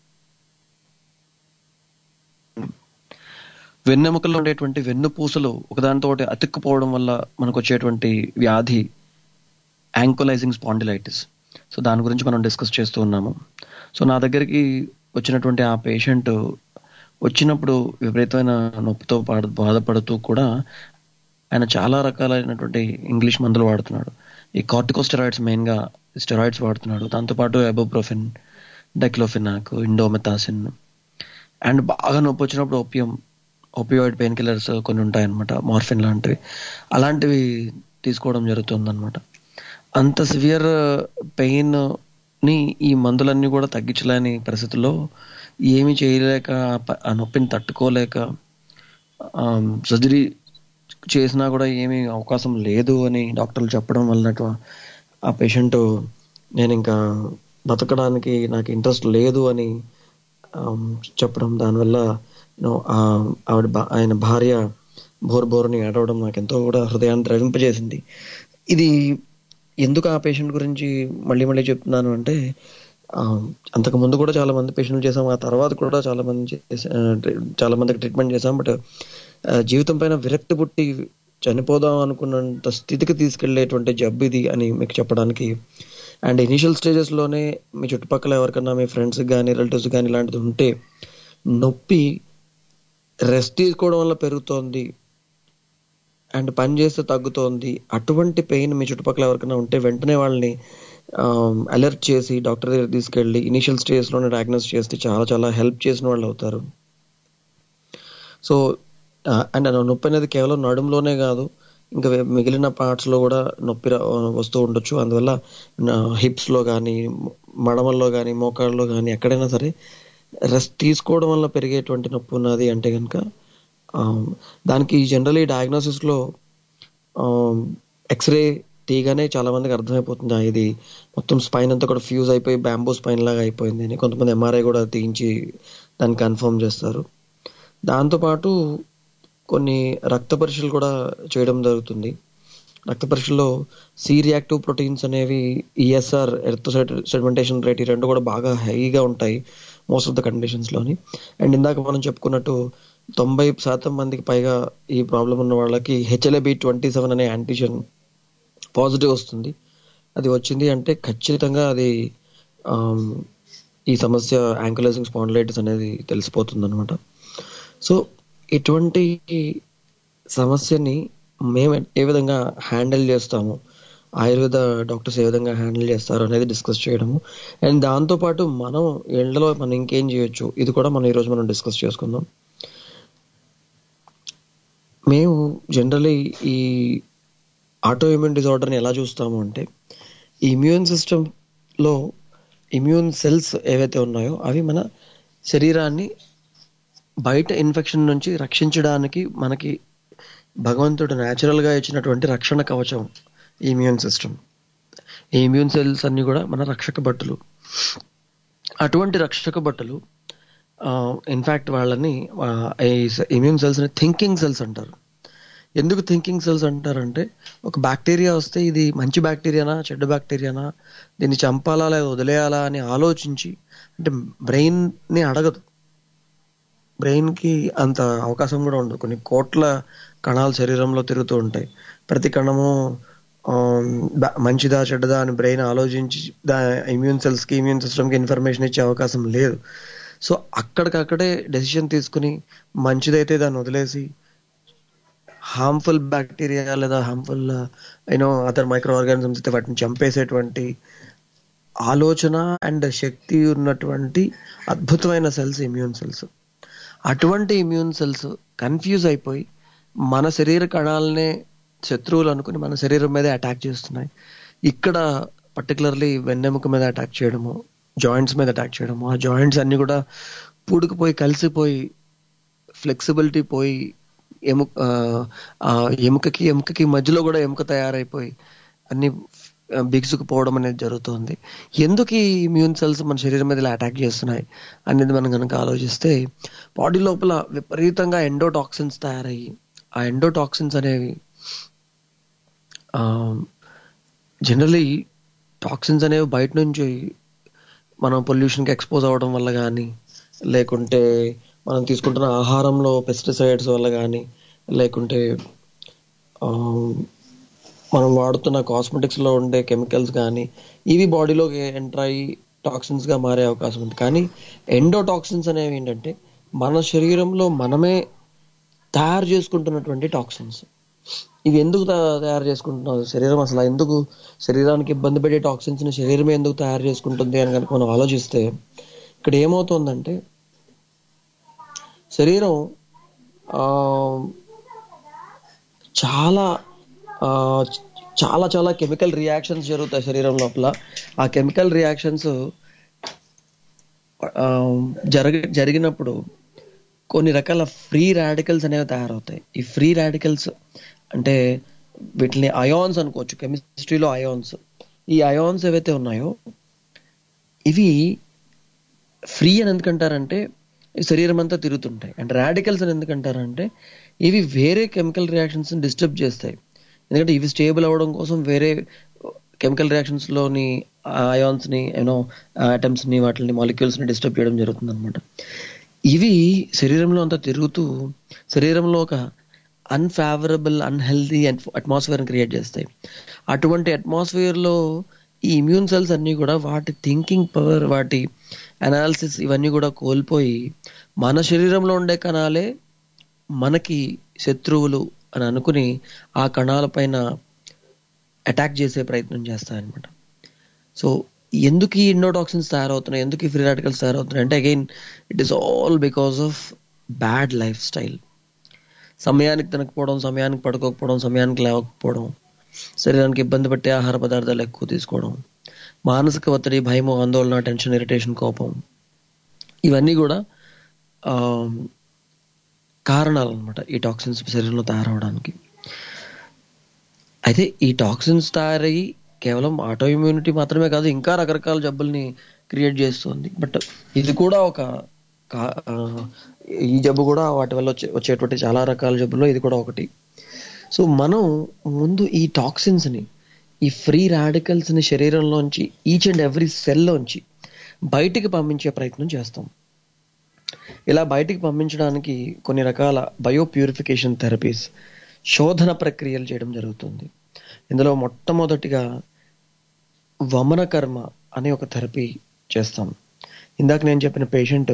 వెన్నెముకల్లో ఉండేటువంటి వెన్నుపూసలు ఒకదానితో ఒకటి అతుక్కుపోవడం వల్ల మనకు వచ్చేటువంటి వ్యాధి యాంకోలైజింగ్ స్పాండిలైటిస్ సో దాని గురించి మనం డిస్కస్ చేస్తూ ఉన్నాము సో నా దగ్గరికి వచ్చినటువంటి ఆ పేషెంట్ వచ్చినప్పుడు విపరీతమైన నొప్పితో బాధ బాధపడుతూ కూడా ఆయన చాలా రకాలైనటువంటి ఇంగ్లీష్ మందులు వాడుతున్నాడు ఈ కార్టికోస్టెరాయిడ్స్ మెయిన్గా స్టెరాయిడ్స్ వాడుతున్నాడు దాంతోపాటు ఎబోప్రోఫిన్ డెక్లోఫినాక్ ఇండోమెథాసిన్ అండ్ బాగా నొప్పి వచ్చినప్పుడు ఓపియం ఓపియాయిడ్ పెయిన్ కిల్లర్స్ కొన్ని ఉంటాయన్నమాట మార్ఫిన్ లాంటివి అలాంటివి తీసుకోవడం జరుగుతుందన్నమాట అంత సివియర్ పెయిన్ ని ఈ మందులన్నీ కూడా తగ్గించలేని పరిస్థితుల్లో ఏమి చేయలేక ఆ ప- ఆ నొప్పిని తట్టుకోలేక సర్జరీ చేసినా కూడా ఏమీ అవకాశం లేదు అని డాక్టర్లు చెప్పడం వల్ల ఆ పేషెంట్ నేను ఇంకా బతకడానికి నాకు ఇంట్రెస్ట్ లేదు అని ఆమ్, చెప్పడం దానివల్ల you know, ఆ ఆవిడ భా- ఆయన భార్య బోర్ బోర్ని ఏడవడం నాకు ఎంతో కూడా హృదయాన్ని ద్రవింపజేసింది ఇది ఎందుకు ఆ పేషెంట్ గురించి మళ్ళీ మళ్ళీ చెప్తున్నాను అంటే ఆ, అంతకు ముందు కూడా చాలా మంది పేషెంట్లు చేసాం ఆ తర్వాత కూడా చాలా మంది చేసా- ఆ, ట్రీ- చాలా మందికి ట్రీట్మెంట్ చేసాం బట్ జీవితం పైన విరక్తి పుట్టి చనిపోదాం అనుకున్నంత స్థితికి తీసుకెళ్లేటువంటి జబ్బు ఇది అని మీకు చెప్పడానికి అండ్ ఇనిషియల్ స్టేజెస్ లోనే మీ చుట్టుపక్కల ఎవరికన్నా మీ ఫ్రెండ్స్ కానీ రిలేటివ్స్ కానీ ఇలాంటిది ఉంటే నొప్పి రెస్ట్ తీసుకోవడం వల్ల పెరుగుతోంది అండ్ పని చేస్తే తగ్గుతోంది అటువంటి పెయిన్ మీ చుట్టుపక్కల ఎవరికైనా ఉంటే వెంటనే వాళ్ళని అలర్ట్ చేసి డాక్టర్ దగ్గర తీసుకెళ్ళి ఇనిషియల్ స్టేజ్ లోనే డయాగ్నోస్ చేస్తే చాలా చాలా హెల్ప్ చేసిన వాళ్ళు అవుతారు సో అండ్ నొప్పి అనేది కేవలం నడుములోనే కాదు ఇంకా వే- మిగిలిన పార్ట్స్ లో కూడా నొప్పి రా- వస్తూ ఉండొచ్చు అందువల్ల హిప్స్ లో కానీ మడమల్లో కానీ మోకాళ్ళలో కానీ ఎక్కడైనా సరే రెస్ట్ తీసుకోవడం వల్ల పెరిగేటువంటి నొప్పి ఉన్నది అంటే కనుక దానికి జనరలీ డయాగ్నోసిస్ లో ఎక్స్రే తీయగానే చాలా మందికి అర్థమైపోతుంది ఆ, ఇది మొత్తం స్పైన్ అంతా కూడా ఫ్యూజ్ అయిపోయి బ్యాంబూ స్పైన్ లాగా అయిపోయింది అని కొంతమంది ఎంఆర్ఐ కూడా తీయించి దాన్ని కన్ఫర్మ్ చేస్తారు దాంతోపాటు కొన్ని రక్త పరీక్షలు కూడా చేయడం జరుగుతుంది రక్త పరీక్షల్లో సి రియాక్టివ్ ప్రోటీన్స్ అనేవి ఈఎస్ఆర్ ఎర్త్ సెడిమెంటేషన్ రేట్ ఈ రెండు కూడా బాగా హైగా ఉంటాయి మోస్ట్ ఆఫ్ ద కండిషన్స్ లోని అండ్ ఇందాక మనం చెప్పుకున్నట్టు తొంభై శాతం మందికి పైగా ఈ ప్రాబ్లం ఉన్న వాళ్ళకి హెచ్ఎల్ఏబి ట్వంటీ సెవెన్ అనే యాంటీజన్ పాజిటివ్ వస్తుంది అది వచ్చింది అంటే ఖచ్చితంగా అది ఆమ్, ఈ సమస్య యాంకులైజింగ్ స్పాండిలైటిస్ అనేది తెలిసిపోతుంది అనమాట సో ఇటువంటి సమస్యని మేము ఏ విధంగా హ్యాండిల్ చేస్తాము ఆయుర్వేద డాక్టర్స్ ఏ విధంగా హ్యాండిల్ చేస్తారు అనేది డిస్కస్ చేయడము అండ్ దాంతో పాటు మనం ఎండలో మనం ఇంకేం చేయొచ్చు ఇది కూడా మనం ఈరోజు మనం డిస్కస్ చేసుకుందాం మేము జనరలీ ఈ ఆటో ఇమ్యూన్ డిజార్డర్ని ఎలా చూస్తాము అంటే ఈ ఇమ్యూన్ సిస్టంలో ఇమ్యూన్ సెల్స్ ఏవైతే ఉన్నాయో అవి మన శరీరాన్ని బయట ఇన్ఫెక్షన్ నుంచి రక్షించడానికి మనకి భగవంతుడు natural గా ఇచ్చినటువంటి రక్షణ కవచం ఈ ఇమ్యూన్ సిస్టమ్ ఈ ఇమ్యూన్ సెల్స్ అన్ని కూడా మన రక్షక భటులు అటువంటి రక్షక భటులు ఇన్ఫాక్ట్ వాళ్ళని ఆ, ఈ ఇమ్యూన్ సెల్స్ ని థింకింగ్ సెల్స్ అంటారు ఎందుకు థింకింగ్ సెల్స్ అంటారంటే ఒక బ్యాక్టీరియా వస్తే ఇది మంచి బ్యాక్టీరియానా చెడ్డ బ్యాక్టీరియానా దీన్ని చంపాలా లేదా వదిలేయాలా అని ఆలోచించి అంటే బ్రెయిన్ ని అడగదు బ్రెయిన్ కి అంత అవకాశం కూడా ఉండదు కొన్ని కోట్ల కణాలు శరీరంలో తిరుగుతూ ఉంటాయి ప్రతి కణము ఆ, బ- మంచిదా చెడ్డదా అని బ్రెయిన్ ఆలోచించి దా ఇమ్యూన్ సెల్స్ కి ఇమ్యూన్ సిస్టమ్ కి ఇన్ఫర్మేషన్ ఇచ్చే అవకాశం లేదు సో అక్కడికక్కడే డెసిషన్ తీసుకుని మంచిదైతే దాన్ని వదిలేసి హార్మ్ఫుల్ బ్యాక్టీరియా లేదా harmful you know other microorganisms అయితే వాటిని చంపేసేటువంటి ఆలోచన అండ్ శక్తి ఉన్నటువంటి అద్భుతమైన సెల్స్ ఇమ్యూన్ సెల్స్ అటువంటి ఇమ్యూన్ సెల్స్ కన్ఫ్యూజ్ అయిపోయి మన శరీర కణాలనే శత్రువులు అనుకుని మన శరీరం మీద అటాక్ చేస్తున్నాయి ఇక్కడ పర్టికులర్లీ వెన్నెముక మీద అటాక్ చేయడము జాయింట్స్ మీద అటాక్ చేయడము ఆ జాయింట్స్ అన్ని కూడా పూడుకుపోయి కలిసిపోయి ఫ్లెక్సిబిలిటీ పోయి ఎము ఆ, ఆ ఎముకకి ఎముకకి మధ్యలో కూడా ఎముక తయారైపోయి అన్ని ఆ, బిగుసుకుపోవడం అనేది జరుగుతుంది ఎందుకు ఈ ఇమ్యూన్ సెల్స్ మన శరీరం మీద ఇలా అటాక్ చేస్తున్నాయి అనేది మనం కనుక ఆలోచిస్తే బాడీ లోపల విపరీతంగా ఎండోటాక్సిన్స్ తయారయ్యి ఆ ఎండోటాక్సిన్స్ అనేవి జనరలీ టాక్సిన్స్ అనేవి బయట నుంచి మనం పొల్యూషన్కి ఎక్స్పోజ్ అవ్వడం వల్ల కానీ లేకుంటే మనం తీసుకుంటున్న ఆహారంలో పెస్టిసైడ్స్ వల్ల కానీ లేకుంటే ఆ, మనం వాడుతున్న కాస్మెటిక్స్ లో ఉండే కెమికల్స్ కానీ ఇవి బాడీలోకి ఎంటర్ అయ్యి టాక్సిన్స్ గా మారే అవకాశం ఉంది కానీ ఎండోటాక్సిన్స్ అనేవి ఏంటంటే మన శరీరంలో మనమే తయారు చేసుకుంటున్నటువంటి టాక్సిన్స్ ఇవి ఎందుకు తా- తయారు చేసుకుంటున్నారు శరీరం అసలు ఎందుకు శరీరానికి ఇబ్బంది పెట్టే టాక్సిన్స్ ని శరీరమే ఎందుకు తయారు చేసుకుంటుంది అని కనుక మనం ఆలోచిస్తే ఇక్కడ ఏమవుతుందంటే శరీరం ఆ, చాలా ఆ, చాలా చాలా కెమికల్ రియాక్షన్స్ జరుగుతాయి శరీరం లోపల ఆ కెమికల్ రియాక్షన్స్ జరగ జరిగినప్పుడు కొన్ని రకాల ఫ్రీ రాడికల్స్ అనేవి తయారవుతాయి ఈ ఫ్రీ రాడికల్స్ అంటే వీటిని అయాన్స్ అనుకోవచ్చు కెమిస్ట్రీలో అయాన్స్ ఈ అయాన్స్ ఏవైతే ఉన్నాయో ఇవి ఫ్రీ అని ఎందుకంటారంటే ఈ శరీరం అంతా తిరుగుతుంటాయి అండ్ రాడికల్స్ అని ఎందుకంటారంటే ఇవి వేరే కెమికల్ రియాక్షన్స్ డిస్టర్బ్ చేస్తాయి ఎందుకంటే ఇవి స్టేబుల్ అవ్వడం కోసం వేరే కెమికల్ రియాక్షన్స్ లోని అయాన్స్ ని యూనో ఆటమ్స్ ని వాటిని మాలిక్యూల్స్ ని డిస్టర్బ్ చేయడం జరుగుతుంది అనమాట ఇవి శరీరంలో అంతా తిరుగుతూ శరీరంలో ఒక అన్ఫేవరబుల్ అన్హెల్దీ అట్మాస్ఫియర్ క్రియేట్ చేస్తాయి అటువంటి అట్మాస్ఫియర్ లో ఈ ఇమ్యూన్ సెల్స్ అన్ని కూడా వాటి థింకింగ్ పవర్ వాటి అనాలిసిస్ ఇవన్నీ కూడా కోల్పోయి మన శరీరంలో ఉండే కణాలే మనకి శత్రువులు అని అనుకుని ఆ కణాల పైన అటాక్ చేసే ప్రయత్నం చేస్తాయన్నమాట సో ఎందుకు ఈ ఇండోటాక్సిన్స్ తయారవుతున్నాయి ఎందుకు ఈ ఫ్రీ రాడికల్స్ తయారవుతున్నాయి అంటే again it is all because of bad lifestyle సమయానికి తినకపోవడం సమయానికి పడుకోకపోవడం సమయానికి లేవకపోవడం శరీరానికి ఇబ్బంది పెట్టే ఆహార పదార్థాలు ఎక్కువ తీసుకోవడం మానసిక ఒత్తిడి భయం ఆందోళన టెన్షన్ ఇరిటేషన్ కోపం ఇవన్నీ కూడా ఆ, కారణాలు అనమాట ఈ టాక్సిన్స్ శరీరంలో తయారవడానికి అయితే ఈ టాక్సిన్స్ తయారయ్యి కేవలం ఆటో ఇమ్యూనిటీ మాత్రమే కాదు ఇంకా రకరకాల జబ్బుల్ని క్రియేట్ చేస్తుంది బట్ ఇది కూడా ఒక కా- ఆ, ఈ జబ్బు కూడా వాటి వల్ల వచ్చే వచ్చేటువంటి చాలా రకాల జబ్బుల్లో ఇది కూడా ఒకటి సో మనం ముందు ఈ టాక్సిన్స్ ని ఈ ఫ్రీ రాడికల్స్ ని శరీరంలోంచి ఈచ్ అండ్ ఎవ్రీ సెల్లోంచి బయటికి పంపించే ప్రయత్నం చేస్తాం ఇలా బయటికి పంపించడానికి కొన్ని రకాల బయో ప్యూరిఫికేషన్ థెరపీస్ శోధన ప్రక్రియలు చేయడం జరుగుతుంది ఇందులో మొట్టమొదటిగా వమన కర్మ అనే ఒక థెరపీ చేస్తాం ఇందాక నేను చెప్పిన పేషెంట్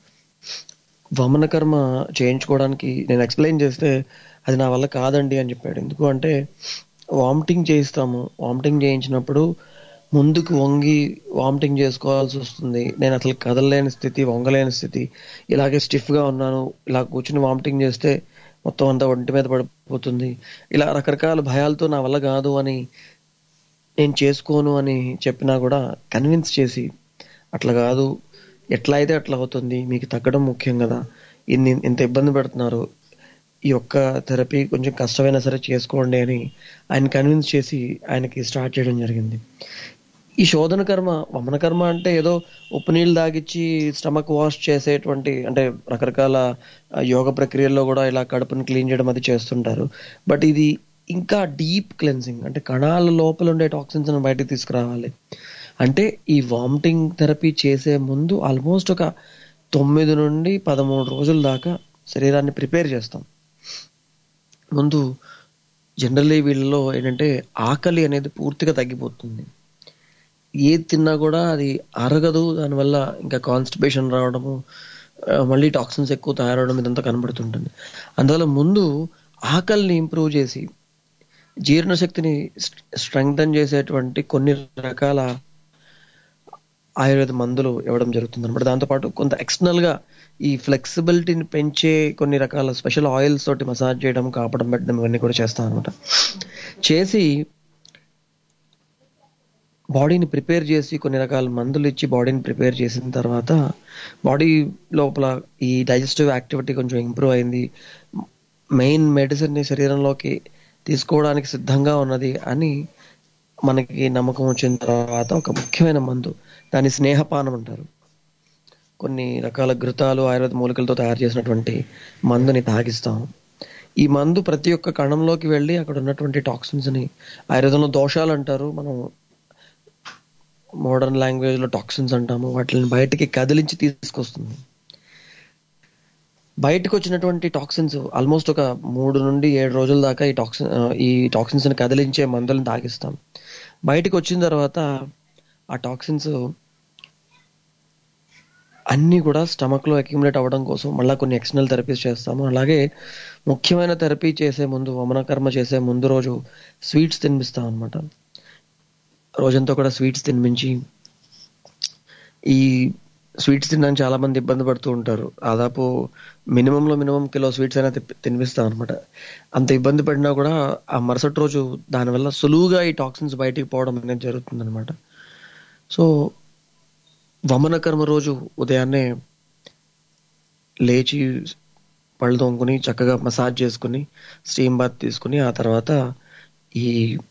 వమన కర్మ చేయించుకోవడానికి నేను ఎక్స్ప్లెయిన్ చేస్తే అది నా వల్ల కాదండి అని చెప్పాడు ఎందుకు అంటే వామిటింగ్ చేయిస్తాము వామిటింగ్ చేయించినప్పుడు ముందుకు వంగి వామిటింగ్ చేసుకోవాల్సి వస్తుంది నేను అసలు కదలలేని స్థితి వంగలేని స్థితి ఇలాగే స్టిఫ్ గా ఉన్నాను ఇలా కూర్చుని వామిటింగ్ చేస్తే మొత్తం అంతా ఒంటి మీద పడిపోతుంది ఇలా రకరకాల భయాలతో నా వల్ల కాదు అని నేను చేసుకోను అని చెప్పినా కూడా కన్విన్స్ చేసి అట్లా కాదు ఎట్లా అయితే అట్లా అవుతుంది మీకు తగ్గడం ముఖ్యం కదా ఇన్ని ఇంత ఇబ్బంది పెడుతున్నారు ఈ యొక్క థెరపీ కొంచెం కష్టమైనా సరే చేసుకోండి అని ఆయన కన్విన్స్ చేసి ఆయనకి స్టార్ట్ చేయడం జరిగింది ఈ శోధన కర్మ వమన కర్మ అంటే ఏదో ఉప్పు నీళ్ళు తాగిచ్చి స్టమక్ వాష్ చేసేటువంటి అంటే రకరకాల ఆ, యోగ ప్రక్రియల్లో కూడా ఇలా కడుపుని క్లీన్ చేయడం అది చేస్తుంటారు బట్ ఇది ఇంకా డీప్ క్లెన్సింగ్ అంటే కణాల లోపల ఉండే టాక్సిన్స్ బయటకు తీసుకురావాలి అంటే ఈ వామిటింగ్ థెరపీ చేసే ముందు ఆల్మోస్ట్ ఒక తొమ్మిది నుండి పదమూడు రోజుల దాకా శరీరాన్ని ప్రిపేర్ చేస్తాం ముందు జనరల్లీ వీళ్ళలో ఏంటంటే ఆకలి అనేది పూర్తిగా తగ్గిపోతుంది ఏది తిన్నా కూడా అది అరగదు దానివల్ల ఇంకా కాన్స్టిపేషన్ రావడము ఆ, మళ్ళీ టాక్సిన్స్ ఎక్కువ తయారవడం ఇదంతా కనబడుతుంటుంది అందువల్ల ముందు ఆకలిని ఇంప్రూవ్ చేసి జీర్ణశక్తిని స్ట్రెంగ్తన్ చేసేటువంటి కొన్ని రకాల ఆయుర్వేద మందులు ఇవ్వడం జరుగుతుంది అనమాట దాంతోపాటు కొంత ఎక్స్టర్నల్ గా ఈ ఫ్లెక్సిబిలిటీని పెంచే కొన్ని రకాల స్పెషల్ ఆయిల్స్ తోటి మసాజ్ చేయడం కాపడం పెట్టడం ఇవన్నీ కూడా చేస్తాం అనమాట చేసి బాడీని ప్రిపేర్ చేసి కొన్ని రకాల మందులు ఇచ్చి బాడీని ప్రిపేర్ చేసిన తర్వాత బాడీ లోపల ఈ డైజెస్టివ్ యాక్టివిటీ కొంచెం ఇంప్రూవ్ అయింది మెయిన్ మెడిసిన్ ని శరీరంలోకి తీసుకోవడానికి సిద్ధంగా ఉన్నది అని మనకి నమ్మకం వచ్చిన తర్వాత ఒక ముఖ్యమైన మందు దాన్ని స్నేహపానం అంటారు కొన్ని రకాల ఘృతాలు ఆయుర్వేద మూలికలతో తయారు చేసినటువంటి మందుని తాగిస్తాం ఈ మందు ప్రతి ఒక్క కణంలోకి వెళ్ళి అక్కడ ఉన్నటువంటి టాక్సిన్స్ ని ఆయుర్వేదంలో దోషాలు అంటారు మనం మోడర్న్ లాంగ్వేజ్ లో టాక్సిన్స్ అంటాము వాటిని బయటికి కదిలించి తీసుకొస్తుంది బయటకు వచ్చినటువంటి టాక్సిన్స్ ఆల్మోస్ట్ ఒక మూడు నుండి ఏడు రోజుల దాకా ఈ టాక్సిన్ ఈ టాక్సిన్స్ ని కదిలించే మందులను తాగిస్తాం బయటకు వచ్చిన తర్వాత ఆ టాక్సిన్స్ అన్ని కూడా స్టమక్ లో అక్యుములేట్ అవ్వడం కోసం మళ్ళీ కొన్ని ఎక్స్టర్నల్ థెరపీస్ చేస్తాము అలాగే ముఖ్యమైన థెరపీ చేసే ముందు వమన కర్మ చేసే ముందు రోజు స్వీట్స్ తినిపిస్తాం అనమాట రోజంతా కూడా స్వీట్స్ తినిపించి ఈ స్వీట్స్ తినడానికి చాలా మంది ఇబ్బంది పడుతూ ఉంటారు దాదాపు మినిమం లో మినిమం కిలో స్వీట్స్ అయినా తిప్పి- తినిపిస్తాం అనమాట అంత ఇబ్బంది పడినా కూడా ఆ మరుసటి రోజు దానివల్ల సులువుగా ఈ టాక్సిన్స్ బయటికి పోవడం అనేది జరుగుతుంది అనమాట సో వమన కర్మ రోజు ఉదయాన్నే లేచి పళ్ళు తోముకుని చక్కగా మసాజ్ చేసుకుని స్టీమ్ బాత్ తీసుకుని ఆ తర్వాత ఈ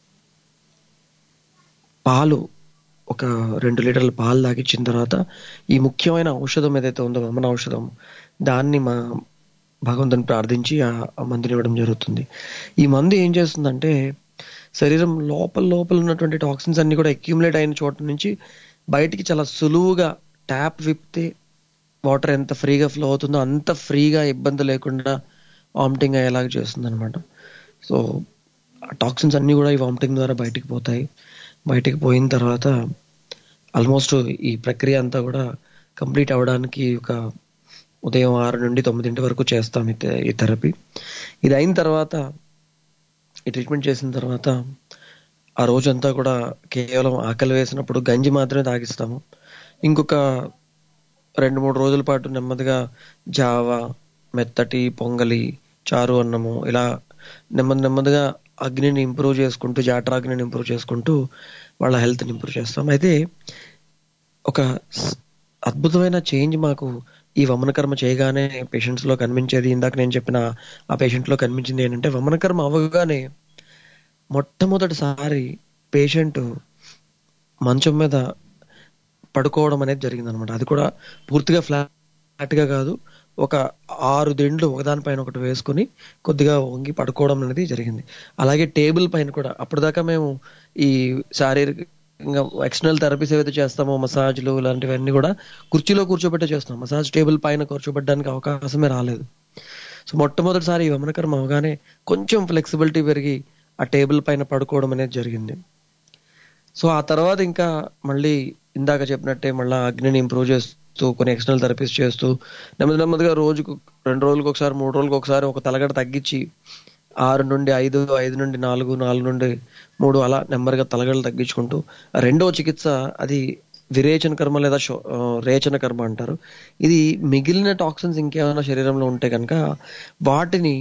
పాలు ఒక రెండు లీటర్ల పాలు తాగిచ్చిన తర్వాత ఈ ముఖ్యమైన ఔషధం ఏదైతే ఉందో వమన ఔషధం దాన్ని మా భగవంతుని ప్రార్థించి ఆ ఆ మందుని ఇవ్వడం జరుగుతుంది ఈ మందు ఏం చేస్తుందంటే శరీరం లోపల లోపల ఉన్నటువంటి టాక్సిన్స్ అన్ని కూడా అక్యూములేట్ అయిన చోట నుంచి బయటికి చాలా సులువుగా ట్యాప్ విప్తే వాటర్ ఎంత ఫ్రీగా ఫ్లో అవుతుందో అంత ఫ్రీగా ఇబ్బంది లేకుండా వామిటింగ్ అయ్యేలాగా చేస్తుంది అనమాట సో టాక్సిన్స్ అన్ని కూడా ఈ వామిటింగ్ ద్వారా బయటికి పోతాయి బయటికి పోయిన తర్వాత ఆల్మోస్ట్ ఈ ప్రక్రియ అంతా కూడా కంప్లీట్ అవ్వడానికి ఒక ఉదయం ఆరు నుండి తొమ్మిదింటి వరకు చేస్తాం ఈ థె- ఈ థెరపీ ఇది అయిన తర్వాత ఈ ట్రీట్మెంట్ చేసిన తర్వాత ఆ రోజంతా కూడా కేవలం ఆకలి వేసినప్పుడు గంజి మాత్రమే తాగిస్తాము ఇంకొక రెండు మూడు రోజుల పాటు నెమ్మదిగా జావా మెత్తటి పొంగలి చారు అన్నము ఇలా నెమ్మది నెమ్మదిగా అగ్నిని ఇంప్రూవ్ చేసుకుంటూ జాట్రాగ్నిని ఇంప్రూవ్ చేసుకుంటూ వాళ్ళ హెల్త్ని ఇంప్రూవ్ చేస్తాం అయితే ఒక స్- అద్భుతమైన చేంజ్ మాకు ఈ వమనకర్మ చేయగానే పేషెంట్స్ లో కనిపించేది ఇందాక నేను చెప్పిన ఆ పేషెంట్ లో కనిపించింది ఏంటంటే వమనకర్మ అవ్వగానే మొట్టమొదటిసారి పేషెంట్ మంచం మీద పడుకోవడం అనేది జరిగింది అనమాట అది కూడా పూర్తిగా ఫ్లాట్ గా కాదు ఒక ఆరు దిండ్లు ఒకదానిపైన ఒకటి వేసుకుని కొద్దిగా వంగి పడుకోవడం అనేది జరిగింది అలాగే టేబుల్ పైన కూడా అప్పటిదాకా మేము ఈ శారీరకంగా ఎక్స్టర్నల్ థెరపీస్ ఏవైతే చేస్తామో మసాజ్లు ఇలాంటివన్నీ కూడా కుర్చీలో కూర్చోబెట్టే చేస్తాం మసాజ్ టేబుల్ పైన కూర్చోబెట్టడానికి అవకాశమే రాలేదు సో మొట్టమొదటిసారి ఈ వమనకర్మ అవగానే కొంచెం ఫ్లెక్సిబిలిటీ పెరిగి ఆ టేబుల్ పైన పడుకోవడం అనేది జరిగింది సో ఆ తర్వాత ఇంకా మళ్ళీ ఇందాక చెప్పినట్టే మళ్ళీ అగ్నిని ఇంప్రూవ్ చేస్తూ కొన్ని ఎక్స్టర్నల్ థెరపీస్ చేస్తూ నెమ్మది నెమ్మదిగా రోజుకు రెండు రోజులకు ఒకసారి మూడు రోజులకు ఒకసారి ఒక తలగడ తగ్గించి ఆరు నుండి ఐదు ఐదు నుండి నాలుగు నాలుగు నుండి మూడు అలా నెమ్మదిగా తలగడలు తగ్గించుకుంటూ రెండో చికిత్స అది విరేచన కర్మ లేదా శో- ఆ, రేచన కర్మ అంటారు ఇది మిగిలిన టాక్సిన్స్ ఇంకేమైనా శరీరంలో ఉంటే కనుక వాటిని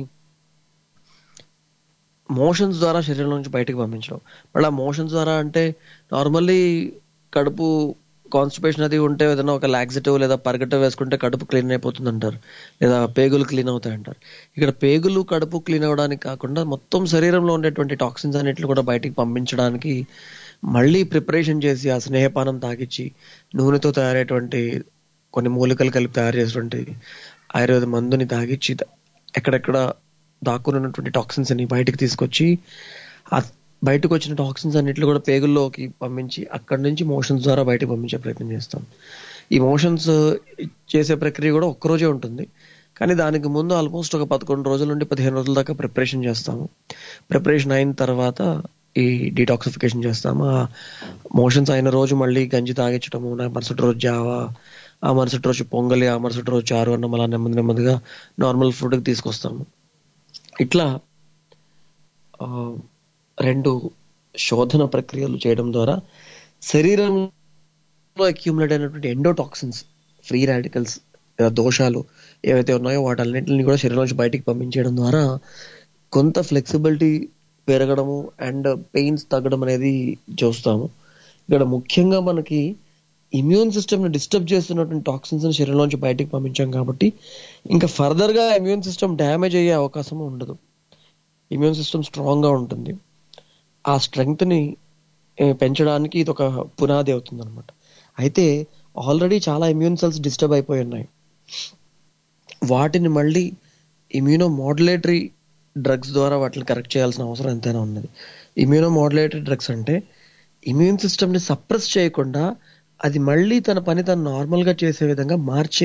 మోషన్స్ ద్వారా శరీరం నుంచి బయటకు పంపించడం మళ్ళీ మోషన్స్ ద్వారా అంటే నార్మల్లీ కడుపు కాన్స్టిపేషన్ అది ఉంటే ఏదైనా ఒక లాక్సిటివ్ లేదా పర్గటివ్ వేసుకుంటే కడుపు క్లీన్ అయిపోతుంది అంటారు లేదా పేగులు క్లీన్ అవుతాయి అంటారు ఇక్కడ పేగులు కడుపు క్లీన్ అవ్వడానికి కాకుండా మొత్తం శరీరంలో ఉండేటువంటి టాక్సిన్స్ అన్నిటిని కూడా బయటికి పంపించడానికి మళ్ళీ ప్రిపరేషన్ చేసి ఆ స్నేహపానం తాగిచ్చి నూనెతో తయారైనటువంటి కొన్ని మూలికలు కలిపి తయారు చేసినటువంటి ఆయుర్వేద మందుని తాగిచ్చి ఎక్కడెక్కడ దాక్కుని ఉన్నటువంటి టాక్సిన్స్ అన్ని బయటకు తీసుకొచ్చి ఆ బయటకు వచ్చిన టాక్సిన్స్ అన్నిట్లు కూడా పేగుల్లోకి పంపించి అక్కడి నుంచి మోషన్స్ ద్వారా బయటకు పంపించే ప్రయత్నం చేస్తాం ఈ మోషన్స్ చేసే ప్రక్రియ కూడా ఒక్కరోజే ఉంటుంది కానీ దానికి ముందు ఆల్మోస్ట్ ఒక పదకొండు రోజుల నుండి పదిహేను రోజుల దాకా ప్రిపరేషన్ చేస్తాము ప్రిపరేషన్ అయిన తర్వాత ఈ డీటాక్సిఫికేషన్ చేస్తాము ఆ మోషన్స్ అయిన రోజు మళ్ళీ గంజి తాగించడము నా మరుసటి రోజు జావా ఆ మరుసటి రోజు పొంగలి ఆ మరుసటి రోజు చారు అన్నం అలా నెమ్మది నెమ్మదిగా నార్మల్ ఫుడ్కి తీసుకొస్తాము ఇట్లా ఆ, రెండు శోధన ప్రక్రియలు చేయడం ద్వారా శరీరంలో అక్యూములేట్ అయినటువంటి ఎండోటాక్సిన్స్ ఫ్రీ రాడికల్స్ దోషాలు ఏవైతే ఉన్నాయో వాటన్నింటిని కూడా శరీరంలోంచి బయటికి పంపించడం ద్వారా కొంత ఫ్లెక్సిబిలిటీ పెరగడము అండ్ పెయిన్స్ తగ్గడం అనేది చూస్తాము ఇక్కడ ముఖ్యంగా మనకి ఇమ్యూన్ సిస్టమ్ ని డిస్టర్బ్ చేస్తున్నటువంటి టాక్సిన్స్ ని శరీరంలోంచి బయటికి పంపించాం కాబట్టి ఇంకా ఫర్దర్ గా ఇమ్యూన్ సిస్టమ్ డ్యామేజ్ అయ్యే అవకాశం ఉండదు ఇమ్యూన్ సిస్టమ్ స్ట్రాంగ్ గా ఉంటుంది ఆ స్ట్రెంగ్త్ ని ఏ, పెంచడానికి ఇది ఒక పునాది అవుతుంది అనమాట అయితే ఆల్రెడీ చాలా ఇమ్యూన్ సెల్స్ డిస్టర్బ్ అయిపోయి ఉన్నాయి వాటిని మళ్ళీ ఇమ్యూనో మాడ్యులేటరీ డ్రగ్స్ ద్వారా వాటిని కరెక్ట్ చేయాల్సిన అవసరం ఎంతైనా ఉన్నది ఇమ్యూనో మాడ్యులేటరీ డ్రగ్స్ అంటే ఇమ్యూన్ సిస్టమ్ ని సప్రెస్ చేయకుండా అది మళ్ళీ తన పని తను నార్మల్ గా చేసే విధంగా మార్చే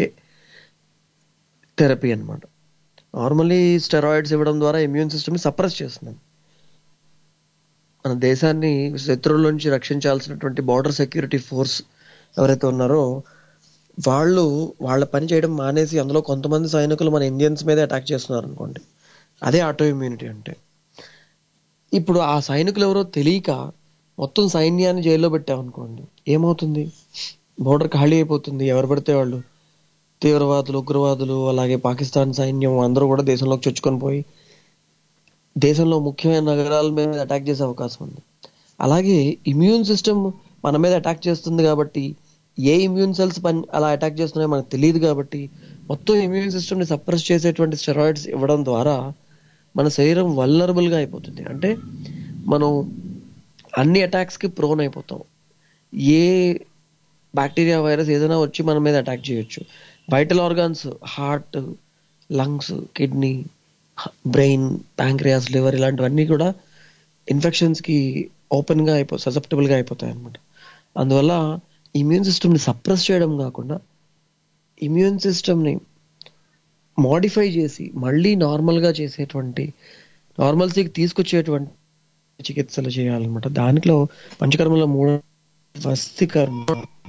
థెరపీ అన్నమాట నార్మల్లీ స్టెరాయిడ్స్ ఇవ్వడం ద్వారా ఇమ్యూన్ సిస్టమ్ ని సప్రెస్ చేస్తున్నాం మన దేశాన్ని శత్రువుల నుంచి రక్షించాల్సినటువంటి బార్డర్ సెక్యూరిటీ ఫోర్స్ ఎవరైతే ఉన్నారో వాళ్ళు వాళ్ళ పని చేయడం మానేసి అందులో కొంతమంది సైనికులు మన ఇండియన్స్ మీద అటాక్ చేస్తున్నారు అనుకోండి అదే ఆటో ఇమ్యూనిటీ అంటే ఇప్పుడు ఆ సైనికులు ఎవరో తెలియక మొత్తం సైన్యాన్ని జైల్లో పెట్టామనుకోండి ఏమవుతుంది బోర్డర్ ఖాళీ అయిపోతుంది ఎవరు పడితే వాళ్ళు తీవ్రవాదులు ఉగ్రవాదులు అలాగే పాకిస్తాన్ సైన్యం అందరూ కూడా దేశంలోకి చొచ్చుకొని పోయి దేశంలో ముఖ్యమైన నగరాల మీద అటాక్ చేసే అవకాశం ఉంది అలాగే ఇమ్యూన్ సిస్టమ్ మన మీద అటాక్ చేస్తుంది కాబట్టి ఏ ఇమ్యూన్ సెల్స్ పని అలా అటాక్ చేస్తున్నాయో మనకు తెలియదు కాబట్టి మొత్తం ఇమ్యూన్ సిస్టమ్ ని సప్రెస్ చేసేటువంటి స్టెరాయిడ్స్ ఇవ్వడం ద్వారా మన శరీరం వల్నరబుల్ గా అయిపోతుంది అంటే మనం అన్ని అటాక్స్ కి ప్రోన్ అయిపోతాం ఏ బ్యాక్టీరియా వైరస్ ఏదైనా వచ్చి మన మీద అటాక్ చేయొచ్చు vital organs heart lungs kidney brain pancreas liver ఇలాంటివన్నీ కూడా ఇన్ఫెక్షన్స్ కి ఓపెన్ గా అయిపో ససెప్టబుల్ గా అయిపోతాయి అనమాట అందువల్ల ఇమ్యూన్ సిస్టమ్ ని సప్రెస్ చేయడం కాకుండా ఇమ్యూన్ సిస్టమ్ ని మాడిఫై చేసి మళ్ళీ నార్మల్ గా చేసేటువంటి నార్మల్సీకి తీసుకొచ్చేటువంటి చికిత్సలు చేయాలన్నమాట దాంట్లో పంచకర్మలో మూడు వస్తి కర్మ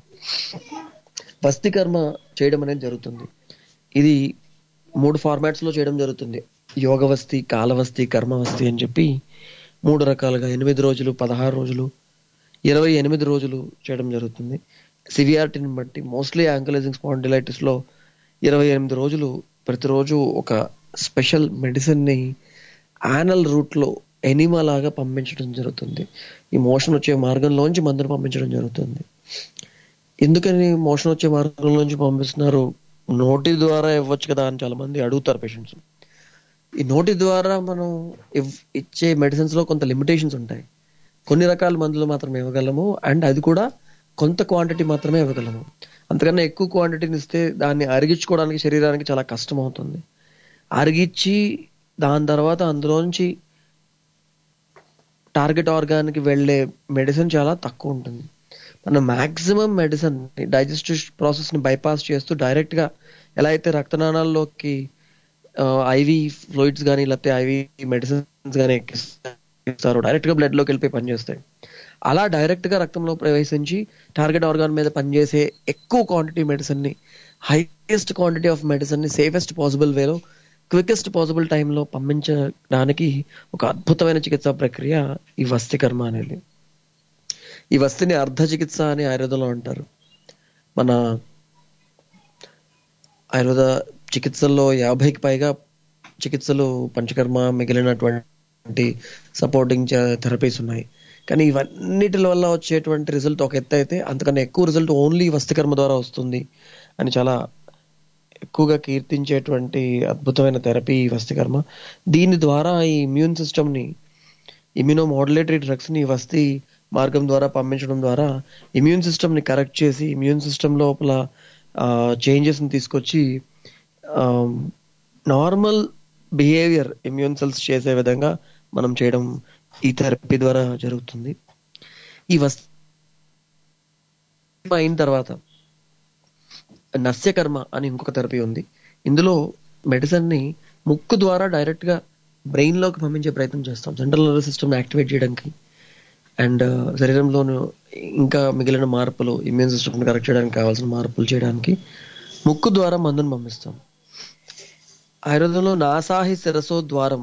వస్తి కర్మ చేయడం అనేది జరుగుతుంది ఇది మూడు ఫార్మాట్స్ లో చేయడం జరుగుతుంది యోగవస్తి కాలవస్తి కర్మవస్తి అని చెప్పి మూడు రకాలుగా ఎనిమిది రోజులు పదహారు రోజులు ఇరవై ఎనిమిది రోజులు చేయడం జరుగుతుంది సివియారిటీని బట్టి మోస్ట్లీ యాంకలైజింగ్ స్పాండిలైటిస్ లో ఇరవై ఎనిమిది రోజులు ప్రతిరోజు ఒక స్పెషల్ మెడిసిన్ ని యానల్ రూట్ లో ఎనిమా లాగా పంపించడం జరుగుతుంది ఈ మోషన్ వచ్చే మార్గంలోంచి మందును పంపించడం జరుగుతుంది ఎందుకని మోషన్ వచ్చే మార్గంలోంచి పంపిస్తున్నారు నోటి ద్వారా ఇవ్వచ్చు కదా అని చాలా మంది అడుగుతారు పేషెంట్స్ ఈ నోటి ద్వారా మనం ఇవ్- ఇచ్చే మెడిసిన్స్ లో కొంత లిమిటేషన్స్ ఉంటాయి కొన్ని రకాల మందులు మాత్రమే ఇవ్వగలము అండ్ అది కూడా కొంత క్వాంటిటీ మాత్రమే ఇవ్వగలము అంతకన్నా ఎక్కువ క్వాంటిటీని ఇస్తే దాన్ని అరిగించుకోవడానికి శరీరానికి చాలా కష్టం అవుతుంది అరిగిచ్చి దాని తర్వాత అందులోంచి టార్గెట్ ఆర్గాన్కి వెళ్ళే మెడిసిన్ చాలా తక్కువ ఉంటుంది మనం మాక్సిమం మెడిసిన్ డైజెస్టివ్ ప్రాసెస్ ని బైపాస్ చేస్తూ డైరెక్ట్ గా ఎలా అయితే రక్తనాళాల్లోకి ఐవి ఫ్లూయిడ్స్ కానీ లేకపోతే ఐవి మెడిసిన్స్ కానీ ఎక్కిస్తారు డైరెక్ట్ గా బ్లడ్ లోకి వెళ్ళిపోయి పనిచేస్తాయి అలా డైరెక్ట్ గా రక్తంలో ప్రవేశించి టార్గెట్ ఆర్గాన్ మీద పనిచేసే ఎక్కువ క్వాంటిటీ మెడిసిన్ ని హైయెస్ట్ క్వాంటిటీ ఆఫ్ మెడిసిన్ ని సేఫెస్ట్ పాసిబుల్ వేలో క్వికెస్ట్ పాసిబుల్ టైంలో పంపించడానికి ఒక అద్భుతమైన చికిత్సా ప్రక్రియ ఈ వస్తి కర్మ అనేది ఈ వస్తిని అర్ధ చికిత్స అని ఆయుర్వేదంలో అంటారు మన ఆయుర్వేద చికిత్సల్లో యాభైకి పైగా చికిత్సలు పంచకర్మ మిగిలినటువంటి సపోర్టింగ్ థెరపీస్ ఉన్నాయి కానీ ఇవన్నిటి వల్ల వచ్చేటువంటి రిజల్ట్ ఒక ఎత్తు అయితే అంతకన్నా ఎక్కువ రిజల్ట్ ఓన్లీ వస్తికర్మ ద్వారా వస్తుంది అని చాలా ఎక్కువగా కీర్తించేటువంటి అద్భుతమైన థెరపీ ఈ వస్తికర్మ దీని ద్వారా ఈ ఇమ్యూన్ సిస్టమ్ ని ఇమ్యూనో మోడ్యులేటరీ డ్రగ్స్ ని వస్తి మార్గం ద్వారా పంపించడం ద్వారా ఇమ్యూన్ సిస్టమ్ ని కరెక్ట్ చేసి ఇమ్యూన్ సిస్టమ్ లోపల చేంజెస్ ని తీసుకొచ్చి నార్మల్ బిహేవియర్ ఇమ్యూన్ సెల్స్ చేసే విధంగా మనం చేయడం ఈ థెరపీ ద్వారా జరుగుతుంది ఈ వస్తు అయిన తర్వాత నస్యకర్మ అని ఇంకొక థెరపీ ఉంది ఇందులో మెడిసిన్ ని ముక్కు ద్వారా డైరెక్ట్ గా బ్రెయిన్ లోకి పంపించే ప్రయత్నం చేస్తాం సెంట్రల్ నర్వస్ సిస్టమ్ యాక్టివేట్ చేయడానికి అండ్ శరీరంలోను ఇంకా మిగిలిన మార్పులు ఇమ్యూన్ సిస్టమ్ కరెక్ట్ చేయడానికి కావాల్సిన మార్పులు చేయడానికి ముక్కు ద్వారా మందును పంపిస్తాం ఆయుర్వేదంలో నాసాహి శిరసో ద్వారం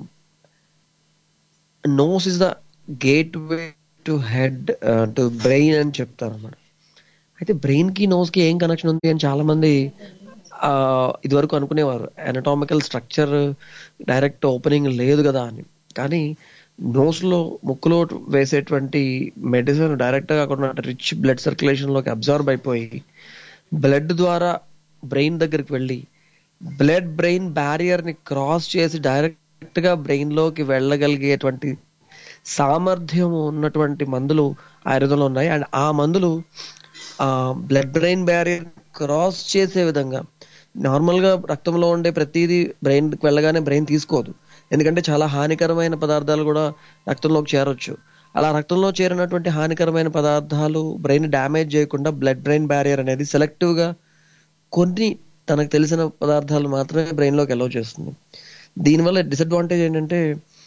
nose is the gateway to head to brain అని చెప్తారు అన్నమాట అయితే బ్రెయిన్ కి నోస్ కి ఏం కనెక్షన్ ఉంది అని చాలా మంది ఆ, ఇదివరకు అనుకునేవారు అనటామికల్ స్ట్రక్చర్ డైరెక్ట్ ఓపెనింగ్ లేదు కదా అని కానీ నోస్ లో ముక్కులో వేసేటువంటి మెడిసిన్ డైరెక్ట్ గా కాకుండా రిచ్ బ్లడ్ సర్క్యులేషన్ లోకి అబ్జర్వ్ అయిపోయి బ్లడ్ ద్వారా బ్రెయిన్ దగ్గరికి వెళ్ళి బ్లడ్ బ్రెయిన్ బ్యారియర్ ని క్రాస్ చేసి డైరెక్ట్ గా బ్రెయిన్ లోకి వెళ్ళగలిగేటువంటి సామర్థ్యం ఉన్నటువంటి మందులు ఆయుర్వేదంలో ఉన్నాయి అండ్ ఆ మందులు ఆ బ్లడ్ బ్రెయిన్ బ్యారియర్ క్రాస్ చేసే విధంగా నార్మల్ గా రక్తంలో ఉండే ప్రతిదీ బ్రెయిన్ వెళ్ళగానే బ్రెయిన్ తీసుకోదు ఎందుకంటే చాలా హానికరమైన పదార్థాలు కూడా రక్తంలోకి చేరొచ్చు అలా రక్తంలో చేరినటువంటి హానికరమైన పదార్థాలు బ్రెయిన్ డ్యామేజ్ చేయకుండా బ్లడ్ బ్రెయిన్ బ్యారియర్ అనేది సెలెక్టివ్ గా కొన్ని తనకు తెలిసిన పదార్థాలు మాత్రమే బ్రెయిన్ లోకి అలౌ చేస్తుంది దీనివల్ల డిసడ్వాంటేజ్ ఏంటంటే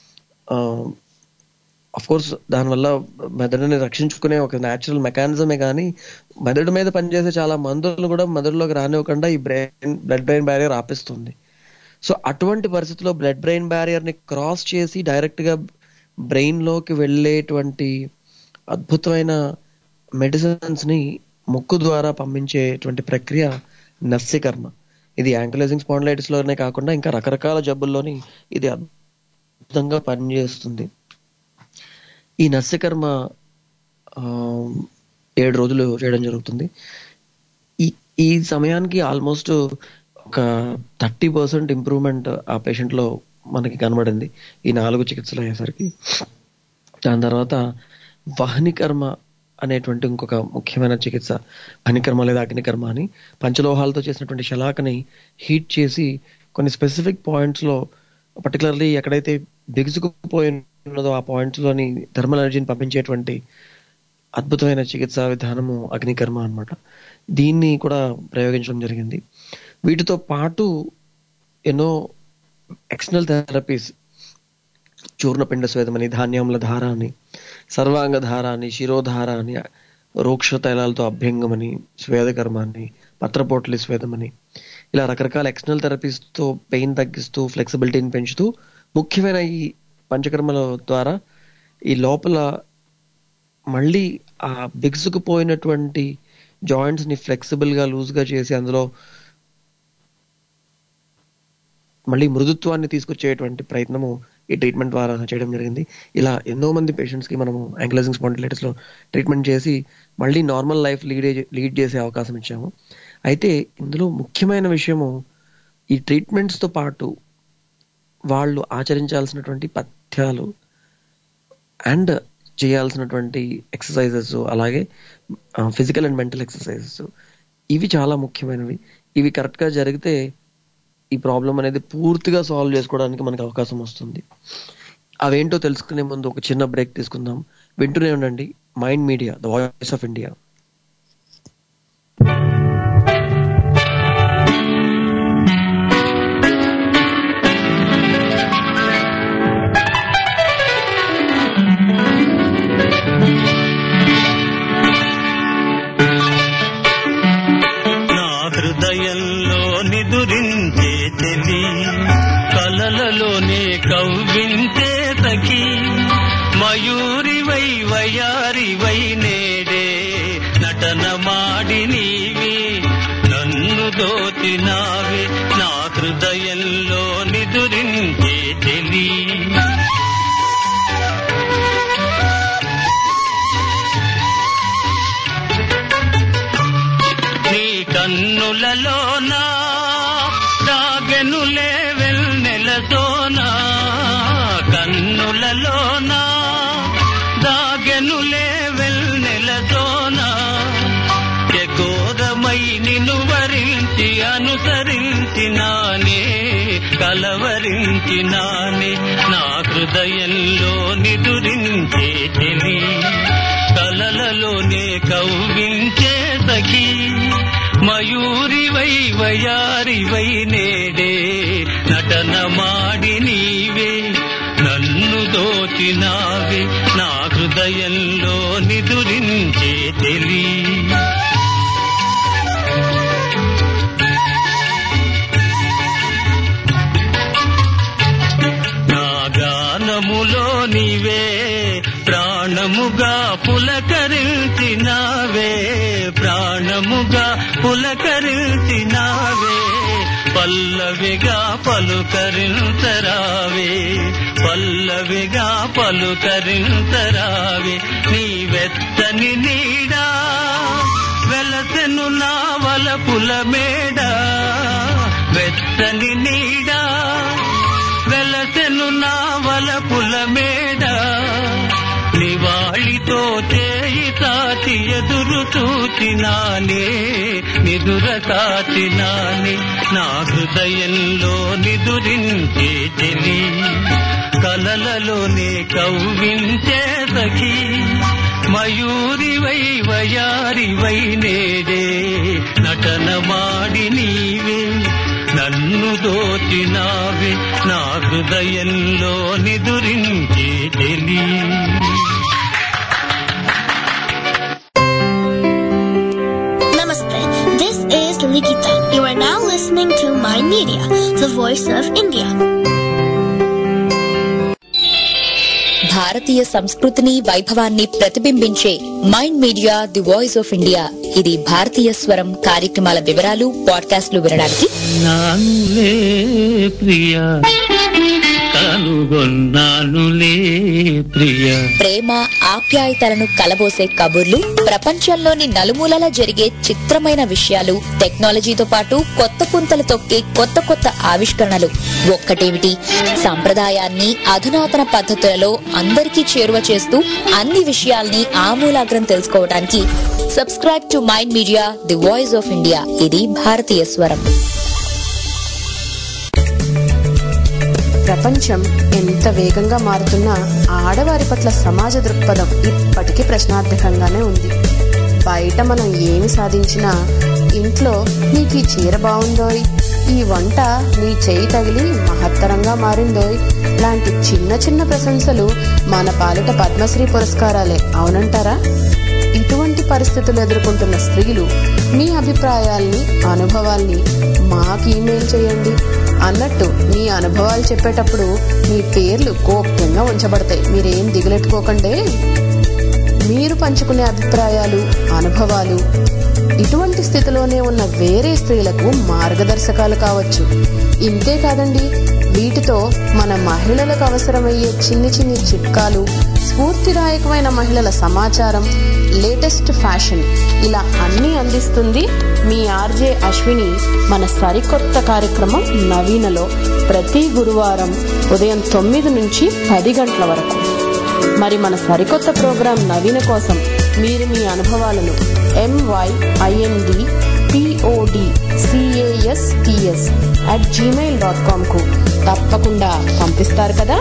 అఫ్ కోర్స్ దానివల్ల మెదడుని రక్షించుకునే ఒక న్యాచురల్ మెకానిజమే కానీ మెదడు మీద పనిచేసే చాలా మందులు కూడా మెదడులోకి రానివ్వకుండా ఈ బ్రెయిన్ బ్లడ్ బ్రెయిన్ బ్యారియర్ ఆపిస్తుంది సో అటువంటి పరిస్థితుల్లో బ్లడ్ బ్రెయిన్ బ్యారియర్ ని క్రాస్ చేసి డైరెక్ట్ గా బ్రెయిన్ లోకి వెళ్ళేటువంటి అద్భుతమైన మెడిసిన్స్ ని ముక్కు ద్వారా పంపించేటువంటి ప్రక్రియ నస్యకర్మ ఇది యాంకలైజింగ్ స్పాండిలైటిస్ లోనే కాకుండా ఇంకా రకరకాల జబ్బుల్లోని ఇది అద్భుతంగా పనిచేస్తుంది ఈ నస్యకర్మ ఆ, ఏడు రోజులు చేయడం జరుగుతుంది ఈ ఈ సమయానికి ఆల్మోస్ట్ ఒక థర్టీ పర్సెంట్ ఇంప్రూవ్మెంట్ ఆ patient లో మనకి కనబడింది ఈ నాలుగు చికిత్సలు అయ్యేసరికి దాని తర్వాత వహనికర్మ అనేటువంటి ఇంకొక ముఖ్యమైన చికిత్స వహనికర్మ లేదా అగ్నికర్మ అని పంచలోహాలతో చేసినటువంటి శలాకని హీట్ చేసి కొన్ని స్పెసిఫిక్ పాయింట్స్లో పర్టికులర్లీ ఎక్కడైతే బిగుసుకుపోయి ఉన్నదో ఆ పాయింట్స్ లోని థర్మల్ ఎనర్జీని పంపించేటువంటి అద్భుతమైన చికిత్సా విధానము అగ్నికర్మ అన్నమాట దీన్ని కూడా ప్రయోగించడం జరిగింది వీటితో పాటు ఎన్నో ఎక్స్టర్నల్ థెరపీస్ చూర్ణపిండ స్వేదం అని ధాన్యముల ధార అని సర్వాంగ ధార అని శిరోధార అని రోక్ష తైలాలతో అభ్యంగం అని స్వేదకర్మ అని పత్రపోట్లి స్వేదం అని ఇలా రకరకాల ఎక్స్టర్నల్ థెరపీస్ తో పెయిన్ తగ్గిస్తూ ఫ్లెక్సిబిలిటీని పెంచుతూ ముఖ్యమైన ఈ పంచకర్మల ద్వారా ఈ లోపల మళ్ళీ ఆ బిగుసుకుపోయినటువంటి జాయింట్స్ ని ఫ్లెక్సిబుల్ గా లూజ్ గా చేసి అందులో మళ్ళీ మృదుత్వాన్ని తీసుకొచ్చేటువంటి ప్రయత్నము ఈ ట్రీట్మెంట్ ద్వారా చేయడం జరిగింది ఇలా ఎన్నో మంది పేషెంట్స్ కి మనము యాంక్లైజింగ్ స్పాండిలైటిస్ లో ట్రీట్మెంట్ చేసి మళ్ళీ నార్మల్ లైఫ్ లీడ్ లీడ్ చేసే అవకాశం ఇచ్చాము అయితే ఇందులో ముఖ్యమైన విషయము ఈ ట్రీట్మెంట్స్ తో పాటు వాళ్ళు ఆచరించాల్సినటువంటి పథ్యాలు అండ్ చేయాల్సినటువంటి ఎక్సర్సైజెస్ అలాగే ఫిజికల్ అండ్ మెంటల్ ఎక్సర్సైజెస్ ఇవి చాలా ముఖ్యమైనవి ఇవి కరెక్ట్ గా జరిగితే ఈ ప్రాబ్లం అనేది పూర్తిగా సాల్వ్ చేసుకోవడానికి మనకు అవకాశం వస్తుంది అవేంటో తెలుసుకునే ముందు ఒక చిన్న బ్రేక్ తీసుకుందాం వింటూనే ఉండండి mind media the voice of India నా హృదయంలో నిదురించే తెలి కలలలోనే కవ్వించే సఖి మయూరివై వయారివై నేడే నటన మాడి నీవి నన్ను దోచినావి నా హృదయంలో నిదురించే తెలి నీ కన్నులలోనా దాగెనులే వెన్నెలతోనా కన్నులలోనా దాగెనులే వెన్నెలతోనా ఎగోరమై నిన్ను వరించి అనుసరించినానే కలవరించినానే నా హృదయంలో నిదురించే తెలి కలలలోనే కవ్వించే సఖి మయూరివై వయారివై నేడే నటన మాడి నీవే నన్ను దోచినావే నా హృదయంలో నిదురించే తెలి నా గానములో నీవే ప్రాణముగా పులకరించినావే ప్రాణముగా పులకరించినావే పల్లవిగా పలుకరించరావే పల్లవిగా పలుకరించరావే నీ వెచ్చని నీడా వెలసెను నా వలపుల మేడ వెచ్చని నీడా వెలసెను నా వలపుల మేడ నివాళితో చేయి తాచి ఎదురు చూచినానే నిదుర కాచినానే నా హృదయంలో నిదురించే తెలి కలలలోనే కవ్వించే సఖి మయూరివై వయారివై నేడే నటన మాడి నీవే నన్ను దోచినావే నా హృదయంలో నిదురించే తెలి Namaste. This is Likita. You are now listening to My Media, the voice of India. భారతీయ సంస్కృతిని వైభవాన్ని ప్రతిబింబించే mind media the voice of India ఇది భారతీయ స్వరం కార్యక్రమాల వివరాలు పాడ్కాస్ట్లు వినడానికి నానులే ప్రియా కనుగొన్నానులే ప్రియ ప్రేమ ఆప్యాయతలను కలబోసే కబుర్లు ప్రపంచంలోని నలుమూలల జరిగే చిత్రమైన విషయాలు టెక్నాలజీతో పాటు కొత్త పుంతలు తొక్కే కొత్త కొత్త ఆవిష్కరణలు ఒక్కటేమిటి సంప్రదాయాన్ని అధునాతన పద్ధతులలో అందరికీ చేరువ చేస్తూ అన్ని విషయాల్ని ఆమూలాగ్రం తెలుసుకోవడానికి subscribe to mind media the voice of India ఇది భారతీయ స్వరం ప్రపంచం ఎంత వేగంగా మారుతున్నా ఆడవారి పట్ల సమాజ దృక్పథం ఇప్పటికీ ప్రశ్నార్థకంగానే ఉంది బయట మనం ఏమి సాధించినా ఇంట్లో నీకు ఈ చీర బాగుందోయ్ ఈ వంట నీ చేయి తగిలి మహత్తరంగా మారిందోయ్ లాంటి చిన్న చిన్న ప్రశంసలు మన పాలిట పద్మశ్రీ పురస్కారాలే అవునంటారా ఇటువంటి పరిస్థితులు ఎదుర్కొంటున్న స్త్రీలు మీ అభిప్రాయాల్ని అనుభవాల్ని మాకు ఇమెయిల్ చేయండి అన్నట్టు మీ అనుభవాలు చెప్పేటప్పుడు మీ పేర్లు గోప్యంగా ఉంచబడతాయి మీరేం దిగులెట్టుకోకండి మీరు పంచుకునే అభిప్రాయాలు అనుభవాలు ఇటువంటి స్థితిలోనే ఉన్న వేరే స్త్రీలకు మార్గదర్శకాలు కావచ్చు ఇంతే కాదండి వీటితో మన మహిళలకు అవసరమయ్యే చిన్ని చిన్ని చిట్కాలు స్ఫూర్తిదాయకమైన మహిళల సమాచారం లేటెస్ట్ ఫ్యాషన్ ఇలా అన్నీ అందిస్తుంది మీ ఆర్జే అశ్విని మన సరికొత్త కార్యక్రమం నవీనలో ప్రతి గురువారం ఉదయం తొమ్మిది నుంచి పది గంటల వరకు మరి మన సరికొత్త ప్రోగ్రాం నవీన కోసం మీరు మీ అనుభవాలను M Y I N D P O D C A S T S at Gmail dot కామ్కు తప్పకుండా పంపిస్తారు కదా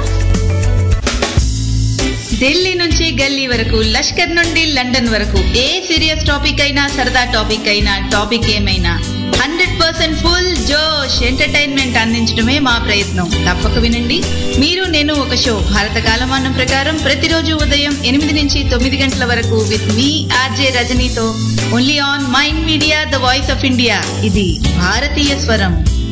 ఢిల్లీ నుంచి గల్లీ వరకు లష్కర్ నుండి లండన్ వరకు ఏ సీరియస్ టాపిక్ అయినా సరదా టాపిక్ అయినా టాపిక్ ఏమైనా హండ్రెడ్ పర్సెంట్ ఫుల్ జోష్ ఎంటర్టైన్మెంట్ అందించడమే మా ప్రయత్నం తప్పక వినండి మీరు నేను ఒక షో భారత కాలమానం ప్రకారం ప్రతిరోజు ఉదయం ఎనిమిది నుంచి తొమ్మిది గంటల వరకు విత్ మీ ఆర్జే రజనీతో only on mind media the voice of India ఇది భారతీయ స్వరం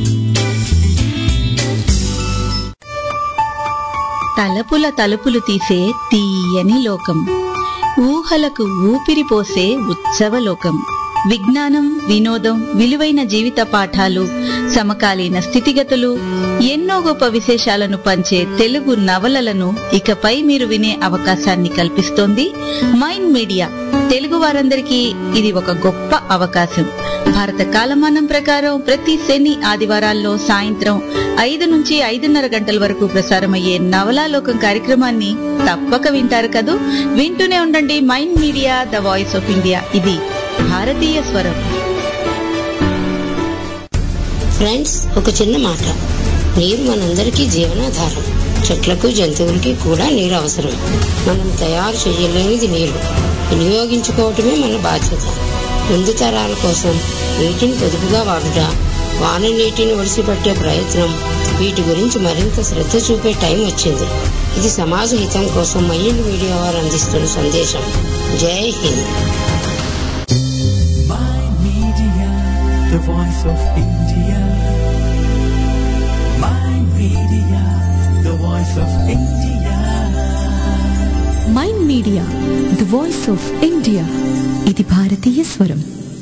తలపుల తలుపులు తీసే తీయని లోకం ఊహలకు ఊపిరి పోసే ఉత్సవలోకం విజ్ఞానం వినోదం విలువైన జీవిత పాఠాలు సమకాలీన స్థితిగతులు ఎన్నో గొప్ప విశేషాలను పంచే తెలుగు నవలలను ఇకపై మీరు వినే అవకాశాన్ని కల్పిస్తోంది మైండ్ మీడియా తెలుగు వారందరికీ ఇది ఒక గొప్ప అవకాశం భారత కాలమానం ప్రకారం ప్రతి శని ఆదివారాల్లో సాయంత్రం ఐదు నుంచి ఐదున్నర గంటల వరకు ప్రసారమయ్యే నవలాలోకం కార్యక్రమాన్ని తప్పక వింటారు కదూ వింటూనే ఉండండి mind media the voice of India ఇది భారతీయ స్వరం ఫ్రెండ్స్ ఒక చిన్న మాట నీరు మనందరికీ జీవనాధారం చెట్లకు జంతువులకి కూడా నీరు అవసరం మనం తయారు చేయలేనిది నీరు వినియోగించుకోవటమే మన బాధ్యత ముందు తరాల కోసం నీటిని పొదుపుగా వాడుట వాన నీటిని ఒడిసిపట్టే ప్రయత్నం వీటి గురించి మరింత శ్రద్ధ చూపే టైం వచ్చింది ఇది సమాజ హితం కోసం మైండ్ మీడియా వారు అందిస్తున్న సందేశం జై హింద్ Media, the voice of India. Mind Media, the voice of India. Mind media the voice of India ఇది భారతీయ స్వరం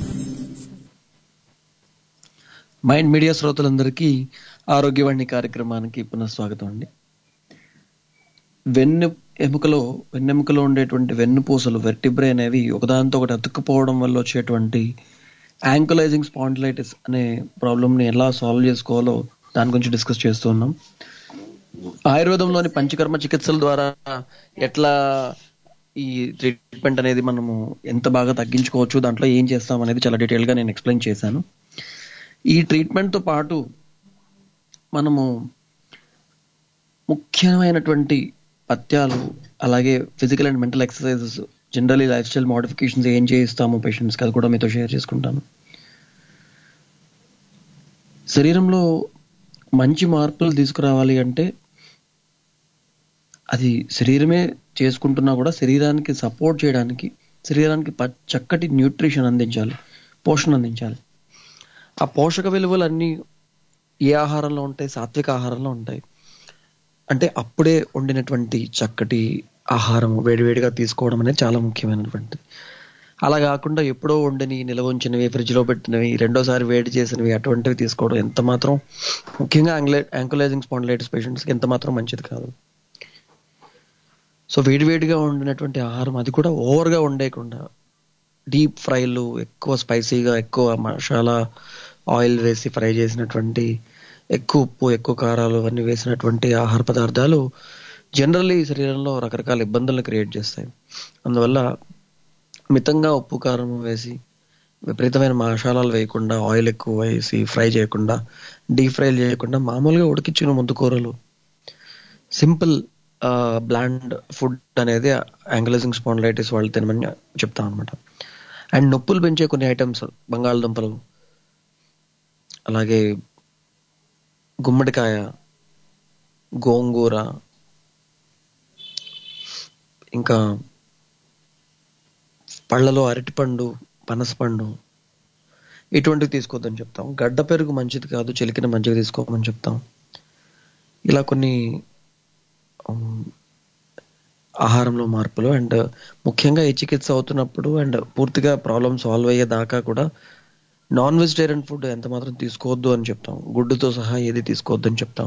మైండ్ మీడియా శ్రోతలందరికీ ఆరోగ్యవాణి కార్యక్రమానికి పునఃస్వాగతం అండి వెన్ను ఎముకలో వెన్నెముకలో ఉండేటువంటి వెన్నుపూసలు వెర్టిబ్రే అనేవి ఒకదానితో ఒకటి అతుక్కుపోవడం వల్ల వచ్చేటువంటి యాంకులైజింగ్ స్పాండిలైటిస్ అనే ప్రాబ్లమ్ని ఎలా సాల్వ్ చేసుకోవాలో దాని గురించి డిస్కస్ చేస్తూ ఉన్నాం ఆయుర్వేదంలోని పంచకర్మ చికిత్సల ద్వారా ఎట్లా ఈ ట్రీట్మెంట్ అనేది మనము ఎంత బాగా తగ్గించుకోవచ్చు దాంట్లో ఏం చేస్తాం అనేది చాలా డీటెయిల్ గా నేను ఎక్స్ప్లెయిన్ చేశాను ఈ ట్రీట్మెంట్ తో పాటు మనము ముఖ్యమైనటువంటి పథ్యాలు అలాగే physical and mental exercises generally lifestyle modifications ఏం చేయిస్తాము పేషెంట్స్కి అది కూడా మీతో షేర్ చేసుకుంటాను శరీరంలో మంచి మార్పులు తీసుకురావాలి అంటే అది శరీరమే చేసుకుంటున్నా కూడా శరీరానికి సపోర్ట్ చేయడానికి శరీరానికి ప- చక్కటి న్యూట్రిషన్ అందించాలి పోషణ అందించాలి ఆ పోషక విలువలన్నీ ఏ ఆహారంలో ఉంటాయి సాత్విక ఆహారంలో ఉంటాయి అంటే అప్పుడే వండినటువంటి చక్కటి ఆహారం వేడివేడిగా తీసుకోవడం అనేది చాలా ముఖ్యమైనటువంటిది అలా కాకుండా ఎప్పుడో వండిని నిల్వ ఉంచినవి ఫ్రిడ్జ్ లో పెట్టినవి రెండోసారి వేడి చేసినవి అటువంటివి తీసుకోవడం ఎంత మాత్రం ముఖ్యంగా యాంగ్లే యాంకులైజింగ్ స్పాండిలైటిస్ పేషెంట్స్ కి ఎంత మాత్రం మంచిది కాదు సో వేడివేడిగా వండినటువంటి ఆహారం అది కూడా ఓవర్ గా వండేయకుండా డీప్ ఫ్రైలు ఎక్కువ స్పైసీగా ఎక్కువ మసాలా ఆయిల్ వేసి ఫ్రై చేసినటువంటి ఎక్కువ ఉప్పు ఎక్కువ కారాలు అన్ని వేసినటువంటి ఆహార పదార్థాలు జనరల్లీ శరీరంలో రకరకాల ఇబ్బందులను క్రియేట్ చేస్తాయి అందువల్ల మితంగా ఉప్పు కారం వేసి విపరీతమైన మసాలాలు వేయకుండా ఆయిల్ ఎక్కువ వేసి ఫ్రై చేయకుండా డీప్ ఫ్రై చేయకుండా మామూలుగా ఉడికించిన ముందు కూరలు సింపుల్ బ్లాండ్ ఫుడ్ అనేది యాంగ్లైజింగ్ స్పాండిలైటిస్ వాళ్ళు తినమని చెప్తాం అనమాట అండ్ నొప్పులు పెంచే కొన్ని ఐటమ్స్ బంగాళదుంపలు అలాగే గుమ్మడికాయ గోంగూర ఇంకా పళ్ళలో అరటిపండు పనసపండు ఇటువంటివి తీసుకోవద్దని చెప్తాం గడ్డ పెరుగు మంచిది కాదు చిలికిన మంచిగా తీసుకోమని చెప్తాం ఇలా కొన్ని ఉమ్, ఆహారంలో మార్పులు అండ్ ముఖ్యంగా ఈ చికిత్స అవుతున్నప్పుడు అండ్ పూర్తిగా ప్రాబ్లమ్ సాల్వ్ అయ్యేదాకా కూడా నాన్ వెజిటేరియన్ ఫుడ్ ఎంత మాత్రం తీసుకోవద్దు అని చెప్తాం గుడ్డుతో సహా ఏది తీసుకోవద్దు అని చెప్తాం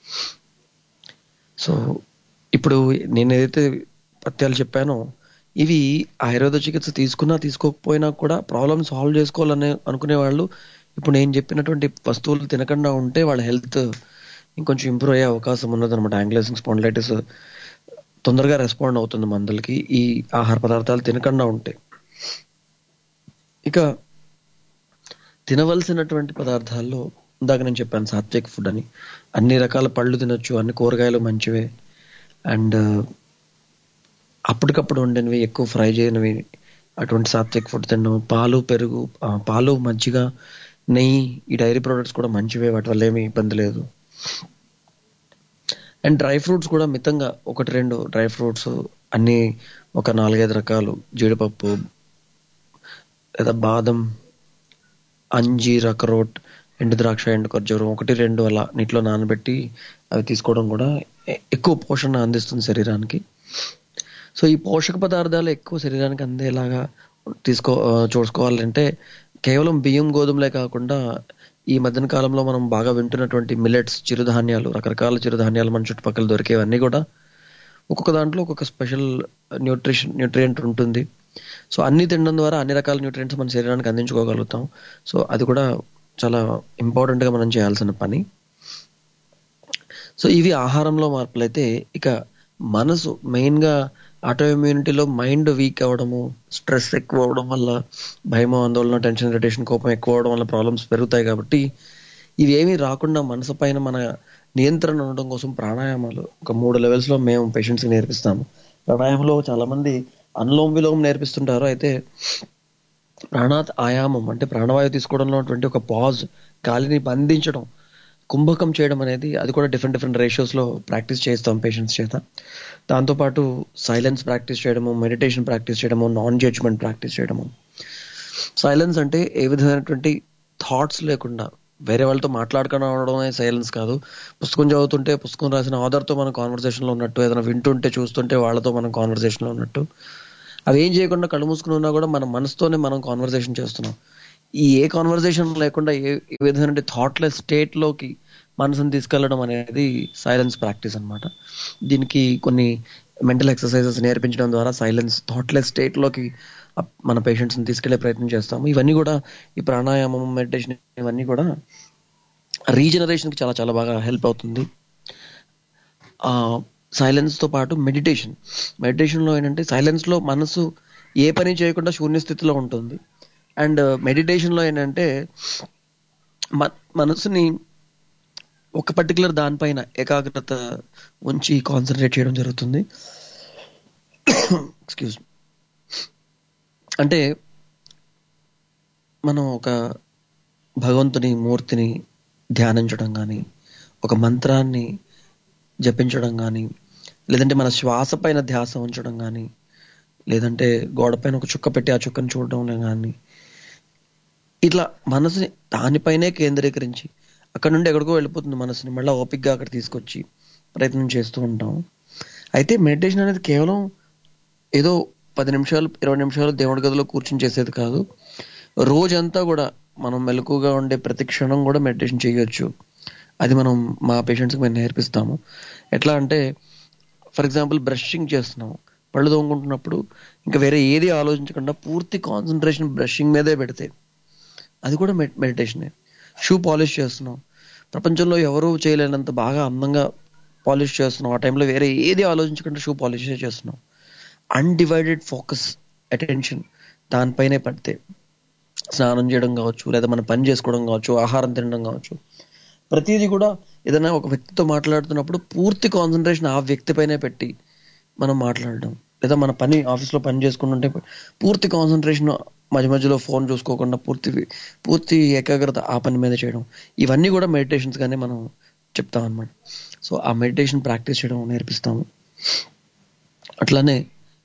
సో ఇప్పుడు నేను ఏదైతే పత్యాలు చెప్పానో ఇవి ఆయుర్వేద చికిత్స తీసుకున్నా తీసుకోకపోయినా కూడా ప్రాబ్లమ్ సాల్వ్ చేసుకోవాలనే అనుకునే వాళ్ళు ఇప్పుడు నేను చెప్పినటువంటి వస్తువులు తినకుండా ఉంటే వాళ్ళ హెల్త్ ఇంకొంచెం ఇంప్రూవ్ అయ్యే అవకాశం ఉన్నదన్నమాట యాంగ్లైజింగ్ స్పాండిలైటిస్ తొందరగా రెస్పాండ్ అవుతుంది మందులకి ఈ ఆహార పదార్థాలు తినకుండా ఉంటే ఇక తినవలసినటువంటి పదార్థాల్లో ఇందాక నేను చెప్పాను సాత్విక్ ఫుడ్ అని అన్ని రకాల పళ్ళు తినొచ్చు అన్ని కూరగాయలు మంచివే అండ్ అప్పటికప్పుడు వండినవి ఎక్కువ ఫ్రై చేయనివి అటువంటి సాత్విక్ ఫుడ్ తినడం పాలు పెరుగు ఆ, పాలు మజ్జిగ నెయ్యి ఈ డైరీ ప్రొడక్ట్స్ కూడా మంచివే వాటి వల్ల ఏమీ ఇబ్బంది లేదు అండ్ డ్రై ఫ్రూట్స్ కూడా మితంగా ఒకటి రెండు డ్రై ఫ్రూట్స్ అన్ని ఒక నాలుగైదు రకాలు జీడిపప్పు లేదా బాదం అంజీర్ అక్రోట్ ఎండు ద్రాక్ష ఎండు ఖర్జూరం ఒకటి రెండు అలా నీటిలో నానబెట్టి అవి తీసుకోవడం కూడా ఎ- ఎక్కువ పోషణ అందిస్తుంది శరీరానికి సో ఈ పోషక పదార్థాలు ఎక్కువ శరీరానికి అందేలాగా తీసుకో ఆ, చూసుకోవాలంటే కేవలం బియ్యం గోధుమలే కాకుండా ఈ మధ్యన కాలంలో మనం బాగా వింటున్నటువంటి మిల్లెట్స్ చిరుధాన్యాలు రకరకాల చిరుధాన్యాలు మన చుట్టుపక్కల దొరికేవన్నీ కూడా ఒక్కొక్క దాంట్లో ఒక్కొక్క స్పెషల్ న్యూట్రిషన్ న్యూట్రియంట్ ఉంటుంది సో అన్ని తినడం ద్వారా అన్ని రకాల న్యూట్రియంట్స్ మన శరీరానికి అందించుకోగలుగుతాం సో అది కూడా చాలా ఇంపార్టెంట్ గా మనం చేయాల్సిన పని సో ఇవి ఆహారంలో మార్పులైతే ఇక మనసు మెయిన్ గా ఆటో ఇమ్యూనిటీలో మైండ్ వీక్ అవ్వడము స్ట్రెస్ ఎక్కువ అవడం వల్ల భయం ఆందోళన టెన్షన్ ఇరిటేషన్ కోపం ఎక్కువ అవడం వల్ల ప్రాబ్లమ్స్ పెరుగుతాయి కాబట్టి ఇవి ఏమీ రాకుండా మనసు పైన మన నియంత్రణ ఉండడం కోసం ప్రాణాయామాలు ఒక మూడు లెవెల్స్ లో మేము పేషెంట్స్ కి నేర్పిస్తాము ప్రాణాయామంలో చాలా మంది అనులోమ విలోమం నేర్పిస్తుంటారు అయితే ప్రాణాత్ ఆయామం అంటే ప్రాణవాయువు తీసుకోవడంలో ఉన్నటువంటి ఒక పాజ్ గాలిని బంధించడం కుంభకం చేయడం అనేది అది కూడా డిఫరెంట్ డిఫరెంట్ రేషియోస్ లో ప్రాక్టీస్ చేస్తాం పేషెంట్స్ చేత దాంతోపాటు సైలెన్స్ ప్రాక్టీస్ చేయడము మెడిటేషన్ ప్రాక్టీస్ చేయడము నాన్ జడ్జ్మెంట్ ప్రాక్టీస్ చేయడము సైలెన్స్ అంటే ఏ విధమైనటువంటి థాట్స్ లేకుండా వేరే వాళ్ళతో మాట్లాడకుండా ఉండడమే సైలెన్స్ కాదు పుస్తకం చదువుతుంటే పుస్తకం రాసిన ఆధార్తో మనం కాన్వర్సేషన్ లో ఉన్నట్టు ఏదైనా వింటుంటే చూస్తుంటే వాళ్ళతో మనం కాన్వర్సేషన్ లో ఉన్నట్టు అవి ఏం చేయకుండా కళ్ళు మూసుకుని ఉన్నా కూడా మన మనసుతోనే మనం కాన్వర్సేషన్ చేస్తున్నాం ఈ ఏ కాన్వర్సేషన్ లేకుండా ఏ ఏ విధమైన థాట్లెస్ స్టేట్ లోకి మనసుని తీసుకెళ్లడం అనేది సైలెన్స్ ప్రాక్టీస్ అన్నమాట దీనికి కొన్ని మెంటల్ ఎక్సర్సైజెస్ నేర్పించడం ద్వారా సైలెన్స్ థాట్లెస్ స్టేట్ లోకి అప్- మన పేషెంట్స్ ని తీసుకెళ్లే ప్రయత్నం చేస్తాము ఇవన్నీ కూడా ఈ ప్రాణాయామం మెడిటేషన్ ఇవన్నీ కూడా రీజనరేషన్ కి చాలా చాలా బాగా హెల్ప్ అవుతుంది ఆ సైలెన్స్ తో పాటు మెడిటేషన్ మెడిటేషన్ లో ఏంటంటే సైలెన్స్ లో మనసు ఏ పని చేయకుండా శూన్య స్థితిలో ఉంటుంది అండ్ మెడిటేషన్ లో ఏంటంటే మ- మనసుని ఒక పర్టికులర్ దానిపైన ఏకాగ్రత ఉంచి కాన్సన్ట్రేట్ చేయడం జరుగుతుంది ఎక్స్క్యూజ్ అంటే మనం ఒక భగవంతుని మూర్తిని ధ్యానించడం కానీ ఒక మంత్రాన్ని జపించడం కానీ లేదంటే మన శ్వాస పైన ధ్యాస ఉంచడం కానీ లేదంటే గోడ పైన ఒక చుక్క పెట్టి ఆ చుక్కను చూడడం కానీ ఇట్లా మనసుని దానిపైనే కేంద్రీకరించి అక్కడ నుండి ఎక్కడికో వెళ్ళిపోతుంది మనసుని మళ్ళీ ఓపిక్గా అక్కడ తీసుకొచ్చి ప్రయత్నం చేస్తూ ఉంటాం అయితే మెడిటేషన్ అనేది కేవలం ఏదో పది నిమిషాలు ఇరవై నిమిషాలు దేవుడి గదిలో కూర్చొని చేసేది కాదు రోజంతా కూడా మనం మెలకుగా ఉండే ప్రతి క్షణం కూడా మెడిటేషన్ చేయొచ్చు అది మనం మా పేషెంట్స్కి మేము నేర్పిస్తాము ఎట్లా అంటే ఫర్ ఎగ్జాంపుల్ బ్రషింగ్ చేస్తున్నాము పళ్ళు తోముకుంటున్నప్పుడు ఇంకా వేరే ఏది ఆలోచించకుండా పూర్తి కాన్సన్ట్రేషన్ బ్రషింగ్ మీదే పెడితే అది కూడా మెడిటేషనే షూ పాలిష్ చేస్తున్నాం ప్రపంచంలో ఎవరూ చేయలేనంత బాగా అందంగా పాలిష్ చేస్తున్నాం ఆ టైంలో వేరే ఏది ఆలోచించకుండా షూ పాలిష్ చేస్తున్నాం అన్డివైడెడ్ ఫోకస్ అటెన్షన్ దానిపైనే పడితే స్నానం చేయడం కావచ్చు లేదా మనం పని చేసుకోవడం కావచ్చు ఆహారం తినడం కావచ్చు ప్రతిదీ కూడా ఏదైనా ఒక వ్యక్తితో మాట్లాడుతున్నప్పుడు పూర్తి కాన్సన్ట్రేషన్ ఆ వ్యక్తిపైనే పెట్టి మనం మాట్లాడడం లేదా మన పని ఆఫీస్లో పని చేసుకుంటుంటే పూర్తి కాన్సన్ట్రేషన్ మధ్య మధ్యలో ఫోన్ చూసుకోకుండా పూర్తి పూర్తి ఏకాగ్రత ఆ పని మీద చేయడం ఇవన్నీ కూడా మెడిటేషన్స్ గానే మనం చెప్తాం అనమాట సో ఆ మెడిటేషన్ ప్రాక్టీస్ చేయడం నేర్పిస్తాము అట్లానే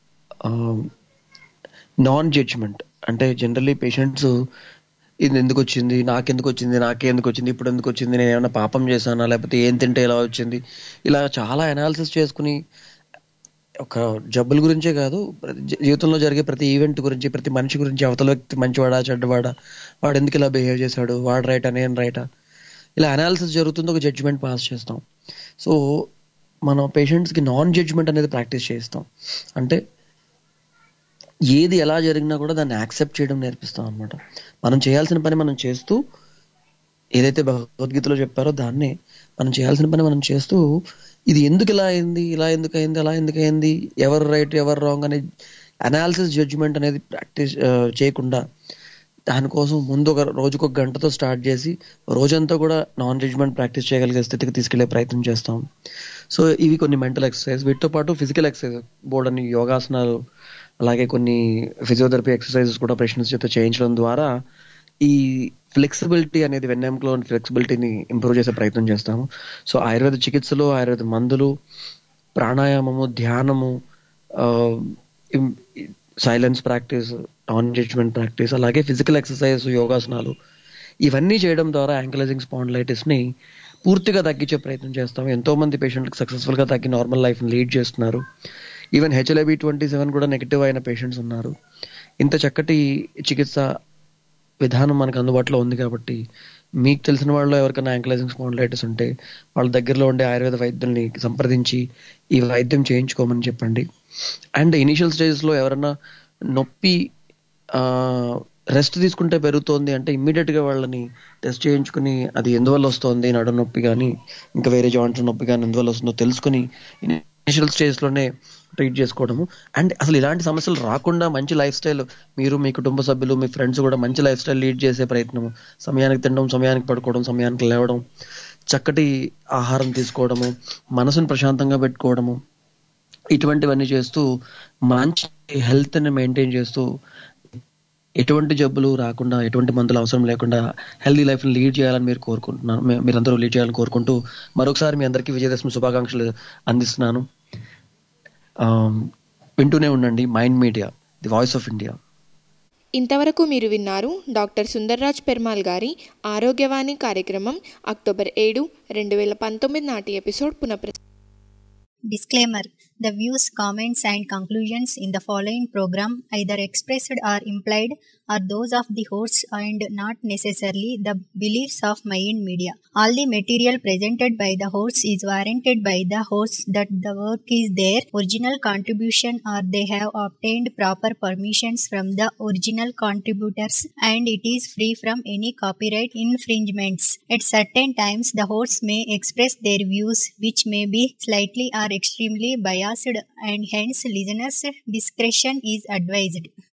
నాన్ జడ్జ్మెంట్ అంటే జనరల్లీ పేషెంట్స్ ఇది ఎందుకు వచ్చింది నాకెందుకు వచ్చింది నాకే ఎందుకు వచ్చింది ఇప్పుడు ఎందుకు వచ్చింది నేను ఏమైనా పాపం చేశానా లేకపోతే ఏం తింటే ఇలా వచ్చింది ఇలా చాలా అనాలిసిస్ చేసుకుని ఒక జబ్బుల గురించే కాదు ప్రతి జీ- జీవితంలో జరిగే ప్రతి ఈవెంట్ గురించి ప్రతి మనిషి గురించి అవతల వ్యక్తి మంచివాడా చెడ్డవాడా వాడు ఎందుకు ఇలా బిహేవ్ చేశాడు వాడు రైటా నేను రైటా ఇలా అనాలిసిస్ జరుగుతుంది ఒక జడ్జిమెంట్ పాస్ చేస్తాం సో మనం పేషెంట్స్ కి నాన్ జడ్జిమెంట్ అనేది ప్రాక్టీస్ చేస్తాం అంటే ఏది ఎలా జరిగినా కూడా దాన్ని యాక్సెప్ట్ చేయడం నేర్పిస్తాం అన్నమాట మనం చేయాల్సిన పని మనం చేస్తూ ఏదైతే భగవద్గీతలో చెప్పారో దాన్నే మనం చేయాల్సిన పని మనం చేస్తూ ఇది ఎందుకు ఇలా అయింది ఇలా ఎందుకు అయింది అలా ఎందుకు అయింది ఎవరు రైట్ ఎవరు రాంగ్ అనే అనాలిసిస్ జడ్జిమెంట్ అనేది ప్రాక్టీస్ చేయకుండా దానికోసం ముందు ఒక రోజుకు ఒక గంటతో స్టార్ట్ చేసి రోజంతా కూడా నాన్ జడ్జ్మెంట్ ప్రాక్టీస్ చేయగలిగే స్థితికి తీసుకెళ్లే ప్రయత్నం చేస్తాం సో ఇవి కొన్ని మెంటల్ ఎక్సర్సైజ్ వీటితో పాటు ఫిజికల్ ఎక్సర్సైజ్ బోర్డ్ అని యోగాసనాలు అలాగే కొన్ని ఫిజియోథెరపీ ఎక్సర్సైజెస్ కూడా పేషెంట్స్ చేత చేయించడం ద్వారా ఈ ఫ్లెక్సిబిలిటీ అనేది వెన్నెంకలో ఫ్లెక్సిబిలిటీని ఇంప్రూవ్ చేసే ప్రయత్నం చేస్తాము సో ఆయుర్వేద చికిత్సలు ఆయుర్వేద మందులు ప్రాణాయామము ధ్యానము silence practice non judgement practice అలాగే ఫిజికల్ ఎక్సర్సైజ్ యోగాసనాలు ఇవన్నీ చేయడం ద్వారా యాంకలైజింగ్ స్పాండిలైటిస్ ని పూర్తిగా తగ్గించే ప్రయత్నం చేస్తాం ఎంతో మంది పేషెంట్కి సక్సెస్ఫుల్ గా తగ్గి నార్మల్ లైఫ్ లీడ్ చేస్తున్నారు ఈవెన్ హెచ్ఎల్ఐబి ట్వంటీ సెవెన్ కూడా నెగిటివ్ అయిన పేషెంట్స్ ఉన్నారు ఇంత చక్కటి చికిత్స విధానం మనకు అందుబాటులో ఉంది కాబట్టి మీకు తెలిసిన వాళ్ళు ఎవరికైనా యాంకలైజింగ్ స్పాండిలైటిస్ ఉంటే వాళ్ళ దగ్గరలో ఉండే ఆయుర్వేద వైద్యుల్ని సంప్రదించి ఈ వైద్యం చేయించుకోమని చెప్పండి అండ్ ఇనిషియల్ స్టేజెస్ లో ఎవరైనా నొప్పి రెస్ట్ తీసుకుంటే పెరుగుతోంది అంటే ఇమ్మీడియట్ గా వాళ్ళని టెస్ట్ చేయించుకుని అది ఎందువల్ల వస్తోంది నడు నొప్పి కానీ ఇంకా వేరే జాయింట్స్ నొప్పి కానీ ఎందువల్ల వస్తుందో తెలుసుకుని ఇనిషియల్ స్టేజ్ లోనే ట్రీట్ చేసుకోవడము అండ్ అసలు ఇలాంటి సమస్యలు రాకుండా మంచి లైఫ్ స్టైల్ మీరు మీ కుటుంబ సభ్యులు మీ ఫ్రెండ్స్ కూడా మంచి లైఫ్ స్టైల్ లీడ్ చేసే ప్రయత్నము సమయానికి తినడం సమయానికి పడుకోవడం సమయానికి లేవడం చక్కటి ఆహారం తీసుకోవడము మనసును ప్రశాంతంగా పెట్టుకోవడము ఇటువంటివన్నీ చేస్తూ మంచి హెల్త్ ని మెయింటైన్ చేస్తూ ఎటువంటి జబ్బులు రాకుండా ఎటువంటి మందులు అవసరం లేకుండా హెల్దీ లైఫ్ ని లీడ్ చేయాలని మీరు కోరుకుంటున్నాను మీ- మీరందరూ లీడ్ చేయాలని కోరుకుంటూ మరొకసారి మీ అందరికీ విజయదశమి శుభాకాంక్షలు అందిస్తున్నాను ఆ, వింటూనే ఉండండి mind media the voice of India ఇంతవరకు మీరు విన్నారు డాక్టర్ సుందర్రాజ్ పెర్మాల్ గారి ఆరోగ్యవాణి కార్యక్రమం అక్టోబర్ ఏడు రెండు వేల పంతొమ్మిది నాటి ఎపిసోడ్ పునఃప్ర Disclaimer The views, comments, and conclusions in the following program, either expressed or implied, are those of the hosts and not necessarily the beliefs of Mayan Media. All the material presented by the hosts is warranted by the hosts that the work is their original contribution or they have obtained proper permissions from the original contributors and it is free from any copyright infringements. At certain times, the hosts may express their views which may be slightly or extremely biased and hence listeners' discretion is advised.